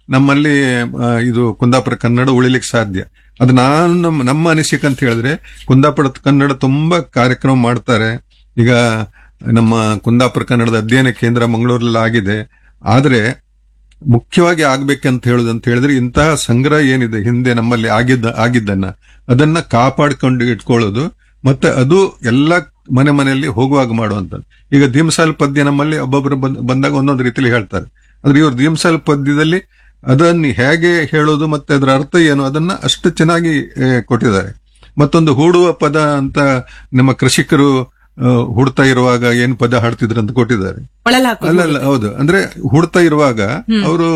ನಮ್ಮಲ್ಲಿ ಆ, ಇದು ಕುಂದಾಪುರ ಕನ್ನಡ ಉಳಿಲಿಕ್ಕೆ ಸಾಧ್ಯ ಅದು ನಾನು ನಮ್ಮ- ನಮ್ಮ ಅನಿಸಿಕೆ ಅಂತ ಹೇಳಿದ್ರೆ ಕುಂದಾಪುರ ಕನ್ನಡ ತುಂಬಾ ಕಾರ್ಯಕ್ರಮ ಮಾಡ್ತಾರೆ ಈಗ ನಮ್ಮ ಕುಂದಾಪುರ ಕನ್ನಡದ ಅಧ್ಯಯನ ಕೇಂದ್ರ ಮಂಗಳೂರಲ್ಲಿ ಆಗಿದೆ ಆದ್ರೆ ಮುಖ್ಯವಾಗಿ ಆಗ್ಬೇಕಂತ ಹೇಳುದು ಅಂತ ಹೇಳಿದ್ರೆ ಇಂತಹ ಸಂಗ್ರಹ ಏನಿದೆ ಹಿಂದೆ ನಮ್ಮಲ್ಲಿ ಆಗಿದ್ದ ಆಗಿದ್ದನ್ನ ಅದನ್ನ ಕಾಪಾಡ್ಕೊಂಡು ಇಟ್ಕೊಳ್ಳೋದು ಮತ್ತೆ ಅದು ಎಲ್ಲ ಮನೆ ಮನೆಯಲ್ಲಿ ಹೋಗುವಾಗ ಮಾಡುವಂಥದ್ದು ಈಗ ದೀಮಸಾಲ್ ಪದ್ಯ ನಮ್ಮಲ್ಲಿ ಒಬ್ಬೊಬ್ಬರು ಬಂದ್- ಬಂದಾಗ ಒಂದೊಂದು ರೀತಿಯಲ್ಲಿ ಹೇಳ್ತಾರೆ ಆದ್ರೆ ಇವರು ದೀಮಸಾಲ್ ಪದ್ಯದಲ್ಲಿ ಅದನ್ನು ಹೇಗೆ ಹೇಳೋದು ಮತ್ತೆ ಅದರ ಅರ್ಥ ಏನು ಅದನ್ನ ಅಷ್ಟು ಚೆನ್ನಾಗಿ ಆ, ಕೊಟ್ಟಿದ್ದಾರೆ ಮತ್ತೊಂದು ಹೂಡುವ ಪದ ಅಂತ ನಮ್ಮ ಕೃಷಿಕರು ಆ, ಹುಡ್ತಾ ಇರುವಾಗ ಏನ್ ಪದ ಹಾಡ್ತಿದ್ರು ಅಂತ ಕೊಟ್ಟಿದ್ದಾರೆ ಒಳಲ್ ಹಾಕೋದು. ಅಲ್ಲ ಅಲ್ಲ ಹೌದು ಅಂದ್ರೆ ಹುಡ್ತಾ ಇರುವಾಗ ಅವರು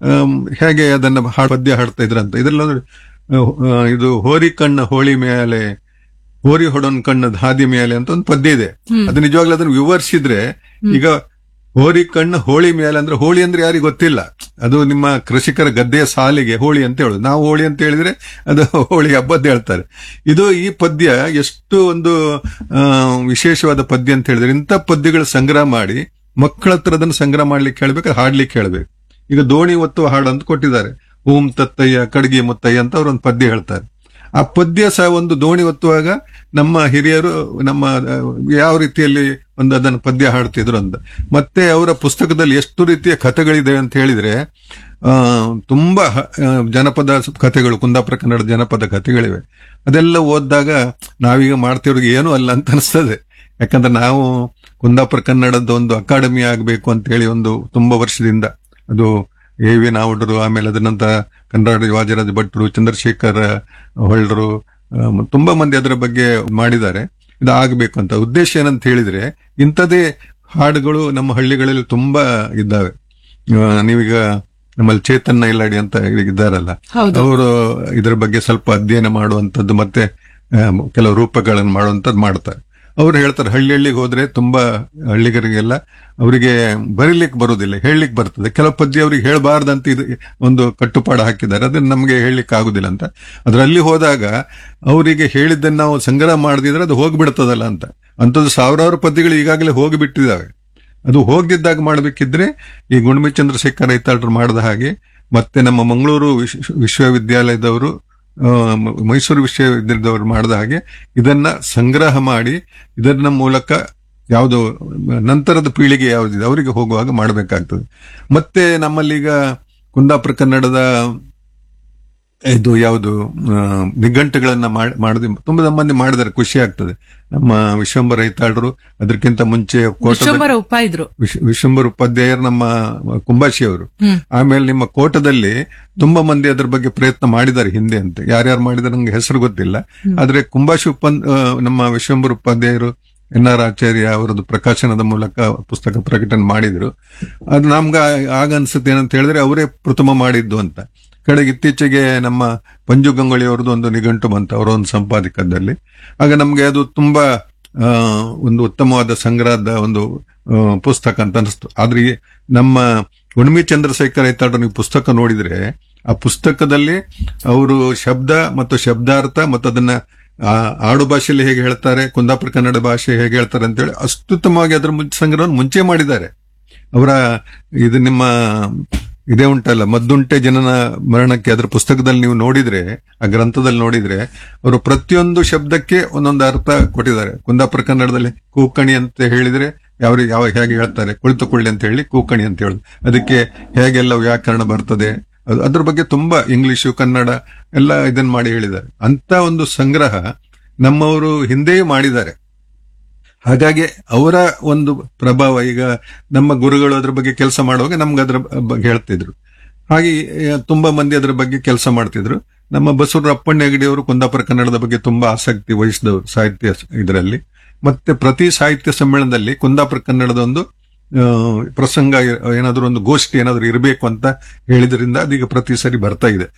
ಹೇಗೆ ಅದನ್ನ ಹಾಡ್ ಪದ್ಯ ಹಾಡ್ತಾ ಇದ್ರಂತ ಇದ್ರಲ್ಲಿ ನೋಡಿ, ಆ, ಆ, ಇದು ಹೋರಿ ಕಣ್ಣ ಹೋಳಿ ಮೇಲೆ ಹೋರಿ ಹೊಡೋನ್ ಕಣ್ಣ ಹಾದಿ ಮೇಲೆ ಅಂತ ಒಂದು ಪದ್ಯ ಇದೆ ಅದು ನಿಜವಾಗ್ಲೂ ಅದನ್ನ ವಿವರಿಸಿದ್ರೆ ಈಗ ಹೋರಿ ಕಣ್ಣ ಹೋಳಿ ಮೇಲೆ ಅಂದ್ರೆ ಹೋಳಿ ಅಂದ್ರೆ ಯಾರಿಗೂ ಗೊತ್ತಿಲ್ಲ ಅದು ನಿಮ್ಮ ಕೃಷಿಕರ ಗದ್ದೆಯ ಸಾಲಿಗೆ ಹೋಳಿ ಅಂತ ಹೇಳುದು ನಾವು ಹೋಳಿ ಅಂತ ಹೇಳಿದ್ರೆ ಅದು ಹೋಳಿ ಹಬ್ಬದ ಹೇಳ್ತಾರೆ ಇದು ಈ ಪದ್ಯ ಎಷ್ಟು ಒಂದು ಆ, ವಿಶೇಷವಾದ ಪದ್ಯ ಅಂತ ಹೇಳಿದ್ರೆ ಇಂಥ ಪದ್ಯಗಳ ಸಂಗ್ರಹ ಮಾಡಿ ಮಕ್ಕಳ ಹತ್ರ ಅದನ್ನು ಸಂಗ್ರಹ ಮಾಡ್ಲಿಕ್ಕೆ ಹೇಳ್ಬೇಕು ಹಾಡ್ಲಿಕ್ಕೆ ಹೇಳ್ಬೇಕು ಈಗ ದೋಣಿ ಒತ್ತುವ ಹಾಡು ಅಂತ ಕೊಟ್ಟಿದ್ದಾರೆ ಓಂ ತತ್ತಯ್ಯ ಕಡ್ಗಿ ಮುತ್ತಯ್ಯ ಅಂತ ಅವ್ರು ಒಂದು ಪದ್ಯ ಹೇಳ್ತಾರೆ ಆ ಪದ್ಯ ಸಹ ಒಂದು ದೋಣಿ ಒತ್ತುವಾಗ ನಮ್ಮ ಹಿರಿಯರು ನಮ್ಮ ಆ, ಯಾವ ರೀತಿಯಲ್ಲಿ ಒಂದು ಅದನ್ನು ಪದ್ಯ ಹಾಡ್ತಿದ್ರು ಅಂತ ಮತ್ತೆ ಅವರ ಪುಸ್ತಕದಲ್ಲಿ ಎಷ್ಟು ರೀತಿಯ ಕಥೆಗಳಿದೆ ಅಂತ ಹೇಳಿದ್ರೆ ಆ ತುಂಬಾ ಹ- ಆ, ಜನಪದ ಕಥೆಗಳು ಕುಂದಾಪುರ ಕನ್ನಡ ಜನಪದ ಕಥೆಗಳಿವೆ ಅದೆಲ್ಲ ಓದಿದಾಗ ನಾವೀಗ ಮಾಡ್ತಿರೋದು ಏನೂ ಅಲ್ಲ ಅಂತ ಅನಿಸ್ತದೆ ಯಾಕಂದ್ರೆ ನಾವು ಕುಂದಾಪುರ ಕನ್ನಡದ ಒಂದು ಅಕಾಡೆಮಿ ಆಗಬೇಕು ಅಂತ ಹೇಳಿ ಒಂದು ತುಂಬಾ ವರ್ಷದಿಂದ ಅದು ಎ ವಿ ನಾವುಡರು ಆಮೇಲೆ ಅದ ನಂತರ ಕನ್ನಡ ಯುವಜರಾಜ ಭಟ್ರು ಚಂದ್ರಶೇಖರ್ ಹೊಳ್ರು ಆ, ಮ- ತುಂಬಾ ಮಂದಿ ಅದರ ಬಗ್ಗೆ ಮಾಡಿದ್ದಾರೆ ಇದು ಆಗಬೇಕು ಅಂತ ಉದ್ದೇಶ ಏನಂತ ಹೇಳಿದ್ರೆ ಇಂಥದೇ ಹಾಡುಗಳು ನಮ್ಮ ಹಳ್ಳಿಗಳಲ್ಲಿ ತುಂಬಾ ಇದ್ದಾವೆ ಆ, ನೀವೀಗ ನಮ್ಮಲ್ಲಿ ಚೇತನ್ ಇಲ್ಲಾಡಿ ಅಂತ ಇದ್ದಾರಲ್ಲ ಹೌದು ಅವರು ಇದರ ಬಗ್ಗೆ ಸ್ವಲ್ಪ ಅಧ್ಯಯನ ಮಾಡುವಂತದ್ದು ಮತ್ತೆ ಆ, ಕೆಲವು ರೂಪಗಳನ್ನು ಮಾಡುವಂತದ್ದು ಮಾಡ್ತಾರೆ ಅವ್ರು ಹೇಳ್ತಾರೆ ಹಳ್ಳಿ ಹಳ್ಳಿಗೆ ಹೋದ್ರೆ ತುಂಬಾ ಹಳ್ಳಿಗರಿಗೆಲ್ಲ ಅವರಿಗೆ ಬರೀಲಿಕ್ಕೆ ಬರುವುದಿಲ್ಲ ಹೇಳಲಿಕ್ಕೆ ಬರ್ತದೆ ಕೆಲವು ಪದ್ಯ ಅವ್ರಿಗೆ ಹೇಳಬಾರ್ದಂತ ಇದು ಒಂದು ಕಟ್ಟುಪಾಡು ಹಾಕಿದ್ದಾರೆ ಅದನ್ನ ನಮಗೆ ಹೇಳಲಿಕ್ಕೆ ಆಗುದಿಲ್ಲ ಅಂತ ಅದರಲ್ಲಿ ಹೋದಾಗ ಅವರಿಗೆ ಹೇಳಿದ್ದನ್ನು ನಾವು ಸಂಗ್ರಹ ಮಾಡದಿದ್ರೆ ಅದು ಹೋಗ್ಬಿಡ್ತದಲ್ಲ ಅಂತ ಅಂಥದ್ದು ಸಾವಿರಾರು ಪದ್ಯಗಳು ಈಗಾಗಲೇ ಹೋಗಿಬಿಟ್ಟಿದ್ದಾವೆ ಅದು ಹೋಗಿದ್ದಾಗ ಮಾಡಬೇಕಿದ್ರೆ ಈ ಗುಣಮಿ ಚಂದ್ರಶೇಖರ್ ರೈತಾಳರು ಮಾಡಿದ ಹಾಗೆ ಮತ್ತೆ ನಮ್ಮ ಮಂಗಳೂರು ವಿಶ್ವ- ವಿಶ್ವವಿದ್ಯಾಲಯದವರು ಆ, ಮ- ಮೈಸೂರು ವಿಶ್ವವಿದ್ಯಾಲಯದವರು ಮಾಡಿದ ಹಾಗೆ ಇದನ್ನ ಸಂಗ್ರಹ ಮಾಡಿ ಇದನ್ನ ಮೂಲಕ ಯಾವುದು ನಂತರದ ಪೀಳಿಗೆ ಯಾವುದಿದೆ ಅವರಿಗೆ ಹೋಗುವಾಗ ಮಾಡಬೇಕಾಗ್ತದೆ ಮತ್ತೆ ನಮ್ಮಲ್ಲೀಗ ಕುಂದಾಪುರ ಕನ್ನಡದ ಇದು ಯಾವುದು ಆ, ನಿಘಂಟುಗಳನ್ನ ಮಾಡದೆ ತುಂಬಾ ಮಂದಿ ಮಾಡಿದ್ದಾರೆ ಖುಷಿ ಆಗ್ತದೆ ನಮ್ಮ ವಿಶ್ವಂಬರ ರೈತಾಳರು ಅದಕ್ಕಿಂತ ಮುಂಚೆ ಕೋಟದ ವಿಶ್ವಂಬರ ಉಪ ಇದ್ರು ವಿಶ್- ವಿಶ್ವಂಬರ ಉಪಾಧ್ಯಾಯರು ನಮ್ಮ ಕುಂಬಾಶಿ ಅವರು ಹ್ಮ್. ಆಮೇಲೆ ನಿಮ್ಮ ಕೋಟದಲ್ಲಿ ತುಂಬಾ ಮಂದಿ ಅದ್ರ ಬಗ್ಗೆ ಪ್ರಯತ್ನ ಮಾಡಿದ್ದಾರೆ ಹಿಂದೆ ಅಂತ ಯಾರ್ಯಾರು ಮಾಡಿದಾರೆ ನಂಗೆ ಹೆಸರು ಗೊತ್ತಿಲ್ಲ ಆದ್ರೆ ಕುಂಬಾಶಿ ಉಪ ನಮ್ಮ ವಿಶ್ವಂಬರ ಉಪಾಧ್ಯಾಯರು ಎನ್ ಆರ್ ಆಚಾರ್ಯ ಅವರದ್ದು ಪ್ರಕಾಶನದ ಮೂಲಕ ಪುಸ್ತಕ ಪ್ರಕಟಣೆ ಮಾಡಿದ್ರು ಅದು ನಮ್ಗೆ ಆಗ ಅನ್ಸುತ್ತೆ ಏನಂತ ಹೇಳಿದ್ರೆ ಅವರೇ ಪ್ರಥಮ ಮಾಡಿದ್ದು ಅಂತ ಕಡೆಗೆ ಇತ್ತೀಚೆಗೆ ನಮ್ಮ ಪಂಜು ಗಂಗೊಳ್ಳಿ ಅವರದ್ದು ಒಂದು ನಿಘಂಟು ಬಂತು ಅವರ ಒಂದು ಸಂಪಾದಕದಲ್ಲಿ ಆಗ ನಮ್ಗೆ ಅದು ತುಂಬಾ ಆ, ಒಂದು ಉತ್ತಮವಾದ ಸಂಗ್ರಹದ ಒಂದು ಆ, ಪುಸ್ತಕ ಅಂತ ಅನಿಸ್ತು ಆದ್ರೆ ಈ ನಮ್ಮ ಉಣ್ಮಿ ಚಂದ್ರಶೇಖರ್ ಐತಾಡ್ರ ನೀವು ಪುಸ್ತಕ ನೋಡಿದ್ರೆ ಆ ಪುಸ್ತಕದಲ್ಲಿ ಅವರು ಶಬ್ದ ಮತ್ತು ಶಬ್ದಾರ್ಥ ಮತ್ತು ಅದನ್ನ ಆ, ಆಡು ಭಾಷೆಯಲ್ಲಿ ಹೇಗೆ ಹೇಳ್ತಾರೆ ಕುಂದಾಪುರ ಕನ್ನಡ ಭಾಷೆ ಹೇಗೆ ಹೇಳ್ತಾರೆ ಅಂತೇಳಿ ಅತ್ಯುತ್ತಮವಾಗಿ ಅದರ ಮುಂಚೆ ಸಂಗ್ರಹವನ್ನು ಮುಂಚೆ ಮಾಡಿದ್ದಾರೆ ಅವರ ಇದು ನಿಮ್ಮ ಇದೇ ಉಂಟಲ್ಲ ಮದ್ದುಂಟೆ ಜನನ ಮರಣಕ್ಕೆ ಅದರ ಪುಸ್ತಕದಲ್ಲಿ ನೀವು ನೋಡಿದ್ರೆ ಆ ಗ್ರಂಥದಲ್ಲಿ ನೋಡಿದ್ರೆ ಅವರು ಪ್ರತಿಯೊಂದು ಶಬ್ದಕ್ಕೆ ಒಂದೊಂದು ಅರ್ಥ ಕೊಟ್ಟಿದ್ದಾರೆ ಕುಂದಾಪುರ ಕನ್ನಡದಲ್ಲಿ ಕೂಕಣಿ ಅಂತ ಹೇಳಿದ್ರೆ ಯಾವ ರೀ- ಯಾವ ಹೇಗೆ ಹೇಳ್ತಾರೆ ಕುಳಿತುಕೊಳ್ಳಿ ಅಂತ ಹೇಳಿ ಕೂಕಣಿ ಅಂತ ಹೇಳುದು ಅದಕ್ಕೆ ಹೇಗೆಲ್ಲ ವ್ಯಾಕರಣ ಬರ್ತದೆ ಅದು- ಅದ್ರ ಬಗ್ಗೆ ತುಂಬಾ ಇಂಗ್ಲಿಷು ಕನ್ನಡ ಎಲ್ಲ ಇದನ್ನ ಮಾಡಿ ಹೇಳಿದ್ದಾರೆ ಅಂತ ಒಂದು ಸಂಗ್ರಹ ನಮ್ಮವರು ಹಿಂದೆಯೂ ಮಾಡಿದ್ದಾರೆ ಹಾಗಾಗಿ ಅವರ ಒಂದು ಪ್ರಭಾವ ಈಗ ನಮ್ಮ ಗುರುಗಳು ಅದ್ರ ಬಗ್ಗೆ ಕೆಲಸ ಮಾಡುವಾಗ ನಮ್ಗೆ ಅದ್ರ ಬಗ್ಗೆ ಹೇಳ್ತಿದ್ರು ಹಾಗೆ ಆ, ತುಂಬಾ ಮಂದಿ ಅದ್ರ ಬಗ್ಗೆ ಕೆಲಸ ಮಾಡ್ತಿದ್ರು ನಮ್ಮ ಬಸವರ ಅಪ್ಪಣ್ಣ ಹೆಗಡೆ ಅವರು ಕುಂದಾಪುರ ಕನ್ನಡದ ಬಗ್ಗೆ ತುಂಬಾ ಆಸಕ್ತಿ ವಹಿಸಿದವರು ಸಾಹಿತ್ಯ ಇದರಲ್ಲಿ ಮತ್ತೆ ಪ್ರತಿ ಸಾಹಿತ್ಯ ಸಮ್ಮೇಳನದಲ್ಲಿ ಕುಂದಾಪುರ ಕನ್ನಡದ ಒಂದು ಆ, ಪ್ರಸಂಗ ಏನಾದರೂ ಒಂದು ಗೋಷ್ಠಿ ಏನಾದರೂ ಇರಬೇಕು ಅಂತ ಹೇಳಿದ್ರಿಂದ ಅದೀಗ ಪ್ರತಿ ಸರಿ ಬರ್ತಾ ಇದೆ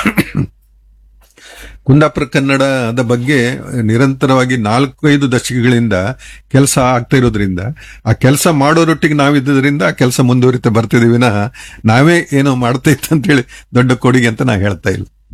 ಕುಂದಾಪುರ ಕನ್ನಡದ ಬಗ್ಗೆ ನಿರಂತರವಾಗಿ ನಾಲ್ಕೈದು ದಶಕಗಳಿಂದ ಕೆಲಸ ಆಗ್ತಾ ಇರೋದ್ರಿಂದ ಆ ಕೆಲಸ ಮಾಡೋರೊಟ್ಟಿಗೆ ನಾವಿದ್ದರಿಂದ ಆ ಕೆಲಸ ಮುಂದುವರಿತಾ ಬರ್ತಿದೀವಿ ವಿನಃ ನಾವೇ ಏನೋ ಮಾಡ್ತಾ ಇತ್ತು ಅಂತೇಳಿ ದೊಡ್ಡ ಕೊಡುಗೆ ಅಂತ ನಾ ಹೇಳ್ತಾ ಇಲ್ಲ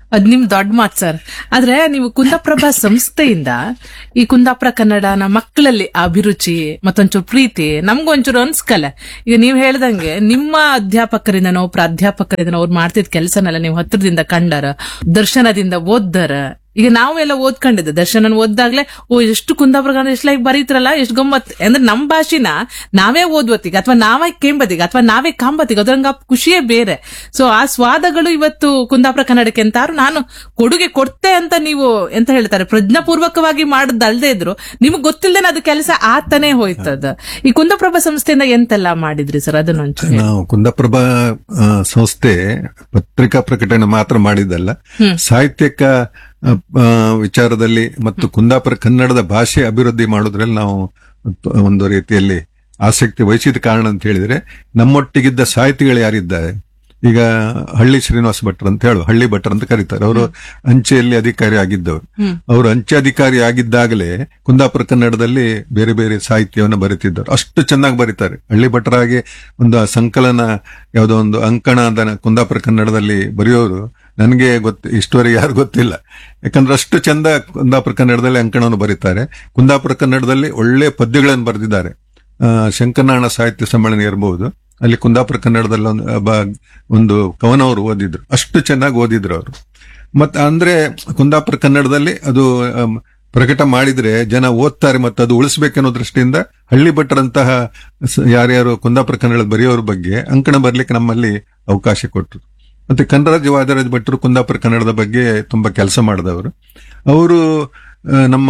ಅದ್ ನಿಮ್ ದೊಡ್ಡ ಮಾತ್ ಸರ್ ಆದ್ರೆ ನೀವು ಕುಂದಾಪ್ರಭಾ ಸಂಸ್ಥೆಯಿಂದ ಈ ಕುಂದಾಪುರ ಕನ್ನಡನ ಮಕ್ಕಳಲ್ಲಿ ಆ ಅಭಿರುಚಿ ಮತ್ತೊಂಚೂರು ಪ್ರೀತಿ ನಮ್ಗೊಂಚೂರು ಅನ್ಸ್ಕಲ್ಲ ಈಗ ನೀವ್ ಹೇಳ್ದಂಗೆ ನಿಮ್ಮ ಅಧ್ಯಾಪಕರಿಂದನೋ ಪ್ರಾಧ್ಯಾಪಕರಿಂದನೋ ಅವ್ರು ಮಾಡ್ತಿದ್ ಕೆಲಸನೆಲ್ಲ ನೀವು ಹತ್ರದಿಂದ ಕಂಡಾರ ದರ್ಶನದಿಂದ ಓದ್ದಾರ ಈಗ ನಾವೆಲ್ಲ ಓದ್ಕೊಂಡಿದ್ದೆ ದರ್ಶನ ಓದ್ದಾಗ್ಲೇ ಓ ಎಷ್ಟು ಕುಂದಾಪುರ ಕನ್ನಡ ಎಷ್ಟು ಲೈಕ್ ಬರೀತ್ರಲ್ಲ ಎಷ್ಟು ಗಮ್ಮತ್ ಅಂದ್ರೆ ನಮ್ ಭಾಷೆನ ನಾವೇ ಓದ್ವತ್ತಿಗೆ ಅಥವಾ ನಾವೇ ಕೇಂಬತ್ತಿಗೆ ಅಥವಾ ನಾವೇ ಕಾಂಬತ್ತಿಗೆ ಅದ್ರಂಗ ಖುಷಿಯೇ ಬೇರೆ ಸೊ ಆ ಸ್ವಾದಗಳು ಇವತ್ತು ಕುಂದಾಪುರ ಕನ್ನಡಕ್ಕೆ ಅಂತಾರು ನಾನು ಕೊಡುಗೆ ಕೊಡ್ತೆ ಅಂತ ನೀವು ಎಂತ ಹೇಳ್ತಾರೆ ಪ್ರಜ್ಞಾಪೂರ್ವಕವಾಗಿ ಮಾಡದಲ್ದೇ ಇದ್ರು ನಿಮ್ಗೆ ಗೊತ್ತಿಲ್ಲದೇನೆ ಅದು ಕೆಲಸ ಆತನೇ ಹೋಯ್ತದ ಈ ಕುಂದಪ್ರಭಾ ಸಂಸ್ಥೆಯಿಂದ ಎಂತೆಲ್ಲ ಮಾಡಿದ್ರಿ ಸರ್ ಅದನ್ನೊಂಚು ನಾವು ಕುಂದಪ್ರಭಾ ಆ, ಸಂಸ್ಥೆ ಪತ್ರಿಕಾ ಪ್ರಕಟಣೆ ಮಾತ್ರ ಮಾಡಿದ್ದಲ್ಲ ಸಾಹಿತ್ಯಕ ಆ, ಆ, ವಿಚಾರದಲ್ಲಿ ಮತ್ತು ಕುಂದಾಪುರ ಕನ್ನಡದ ಭಾಷೆ ಅಭಿವೃದ್ಧಿ ಮಾಡೋದ್ರಲ್ಲಿ ನಾವು ಒಂದು ರೀತಿಯಲ್ಲಿ ಆಸಕ್ತಿ ವಹಿಸಿದ ಕಾರಣ ಅಂತ ಹೇಳಿದ್ರೆ ನಮ್ಮೊಟ್ಟಿಗಿದ್ದ ಸಾಹಿತಿಗಳು ಯಾರಿದ್ದಾರೆ ಈಗ ಹಳ್ಳಿ ಶ್ರೀನಿವಾಸ ಭಟ್ರು ಅಂತ ಹೇಳು ಹಳ್ಳಿ ಭಟ್ರು ಅಂತ ಕರೀತಾರೆ ಅವರು ಅಂಚೆಯಲ್ಲಿ ಅಧಿಕಾರಿ ಆಗಿದ್ದವರು ಅವರು ಅಂಚೆ ಅಧಿಕಾರಿ ಆಗಿದ್ದಾಗಲೇ ಕುಂದಾಪುರ ಕನ್ನಡದಲ್ಲಿ ಬೇರೆ ಬೇರೆ ಸಾಹಿತ್ಯವನ್ನು ಬರೀತಿದ್ದರು ಅಷ್ಟು ಚೆನ್ನಾಗಿ ಬರೀತಾರೆ ಹಳ್ಳಿ ಭಟ್ರಾಗಿ ಒಂದು ಸಂಕಲನ ಯಾವುದೋ ಒಂದು ಅಂಕಣ ಅಂತ ಕುಂದಾಪುರ ಕನ್ನಡದಲ್ಲಿ ಬರೆಯೋರು ನನಗೆ ಗೊತ್ತ ಇಷ್ಟುವರೆಗೆ ಯಾರು ಗೊತ್ತಿಲ್ಲ ಯಾಕಂದ್ರೆ ಅಷ್ಟು ಚಂದ ಕುಂದಾಪುರ ಕನ್ನಡದಲ್ಲಿ ಅಂಕಣವನ್ನು ಬರೀತಾರೆ ಕುಂದಾಪುರ ಕನ್ನಡದಲ್ಲಿ ಒಳ್ಳೆ ಪದ್ಯಗಳನ್ನು ಬರೆದಿದ್ದಾರೆ ಆ, ಶಂಕರನಾರಾಯಣ ಸಾಹಿತ್ಯ ಸಮ್ಮೇಳನ ಇರಬಹುದು ಅಲ್ಲಿ ಕುಂದಾಪುರ ಕನ್ನಡದಲ್ಲಿ ಒಂದು ಬ- ಒಂದು ಕವನ ಅವರು ಓದಿದ್ರು ಅಷ್ಟು ಚೆನ್ನಾಗಿ ಓದಿದ್ರು ಅವರು ಮತ್ ಅಂದ್ರೆ ಕುಂದಾಪುರ ಕನ್ನಡದಲ್ಲಿ ಅದು ಆಮ್, ಪ್ರಕಟ ಮಾಡಿದ್ರೆ ಜನ ಓದ್ತಾರೆ ಮತ್ತು ಅದು ಉಳಿಸ್ಬೇಕನ್ನೋ ದೃಷ್ಟಿಯಿಂದ ಹಳ್ಳಿ ಭಟ್ರಂತಹ ಸ- ಯಾರ್ಯಾರು ಕುಂದಾಪುರ ಕನ್ನಡದ ಬರೆಯೋರ ಬಗ್ಗೆ ಅಂಕಣ ಬರ್ಲಿಕ್ಕೆ ನಮ್ಮಲ್ಲಿ ಅವಕಾಶ ಕೊಟ್ಟರು ಮತ್ತೆ ಕನ್ನಡರಾಜ ವಾದರಾಜ ಭಟ್ರು ಕುಂದಾಪುರ ಕನ್ನಡದ ಬಗ್ಗೆ ತುಂಬಾ ಕೆಲಸ ಮಾಡಿದವರು ಅವರು ಆ, ನಮ್ಮ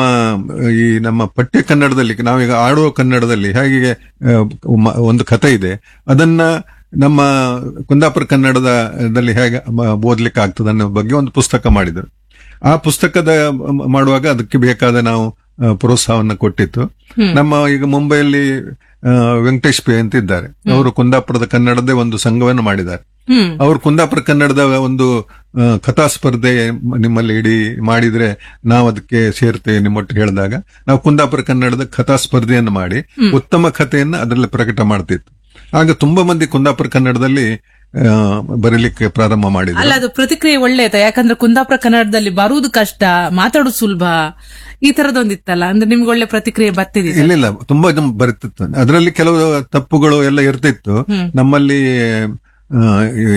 ಈ ನಮ್ಮ ಪಠ್ಯ ಕನ್ನಡದಲ್ಲಿ ನಾವೀಗ ಆಡುವ ಕನ್ನಡದಲ್ಲಿ ಹೇಗೆ ಆ, ಮ- ಒಂದು ಕಥೆ ಇದೆ ಅದನ್ನ ನಮ್ಮ ಕುಂದಾಪುರ ಕನ್ನಡದಲ್ಲಿ ಹೇಗೆ ಮ- ಓದ್ಲಿಕ್ಕೆ ಆಗ್ತದೆ ಅನ್ನೋ ಬಗ್ಗೆ ಒಂದು ಪುಸ್ತಕ ಮಾಡಿದರು ಆ ಪುಸ್ತಕದ ಮ- ಮಾಡುವಾಗ ಅದಕ್ಕೆ ಬೇಕಾದ ನಾವು ಆ, ಪ್ರೋತ್ಸಾಹವನ್ನ ಕೊಟ್ಟಿತ್ತು ನಮ್ಮ ಈಗ ಮುಂಬೈಯಲ್ಲಿ ಆ, ವೆಂಕಟೇಶ್ ಪೇ ಅಂತ ಇದ್ದಾರೆ ಅವರು ಕುಂದಾಪುರದ ಕನ್ನಡದೇ ಒಂದು ಸಂಘವನ್ನು ಮಾಡಿದ್ದಾರೆ ಹ್ಮ್ ಅವರು ಕುಂದಾಪುರ ಕನ್ನಡದ ಒಂದು ಆ, ಕಥಾ ಸ್ಪರ್ಧೆ ನಿಮ್ಮಲ್ಲಿ ಇಡೀ ಮಾಡಿದ್ರೆ ನಾವು ಅದಕ್ಕೆ ಸೇರ್ತೇವೆ ನಿಮ್ಮೊಟ್ಟಿಗೆ ಹೇಳಿದಾಗ ನಾವು ಕುಂದಾಪುರ ಕನ್ನಡದ ಕಥಾ ಸ್ಪರ್ಧೆಯನ್ನು ಮಾಡಿ ಉತ್ತಮ ಕಥೆಯನ್ನ ಅದರಲ್ಲಿ ಪ್ರಕಟ ಮಾಡ್ತಿತ್ತು ಆಗ ತುಂಬಾ ಮಂದಿ ಕುಂದಾಪುರ ಕನ್ನಡದಲ್ಲಿ ಆ, ಬರೀಲಿಕ್ಕೆ ಪ್ರಾರಂಭ ಮಾಡಿದ್ರು ಅಲ್ಲ ಅದು ಪ್ರತಿಕ್ರಿಯೆ ಒಳ್ಳೆಯದ ಯಾಕಂದ್ರೆ ಕುಂದಾಪುರ ಕನ್ನಡದಲ್ಲಿ ಬರುವುದು ಕಷ್ಟ ಮಾತಾಡೋದು ಸುಲಭ ಈ ತರದೊಂದಿತ್ತಲ್ಲ ಅಂದ್ರೆ ನಿಮ್ಗೆ ಒಳ್ಳೆ ಪ್ರತಿಕ್ರಿಯೆ ಬರ್ತಿದೆ ಇಲ್ಲ ಇಲ್ಲ ತುಂಬಾ ಜನ ಬರುತ್ತಿತ್ತು ಅದರಲ್ಲಿ ಕೆಲವು ತಪ್ಪುಗಳು ಎಲ್ಲ ಇರ್ತಿತ್ತು ನಮ್ಮಲ್ಲಿ ಆ, ಈ,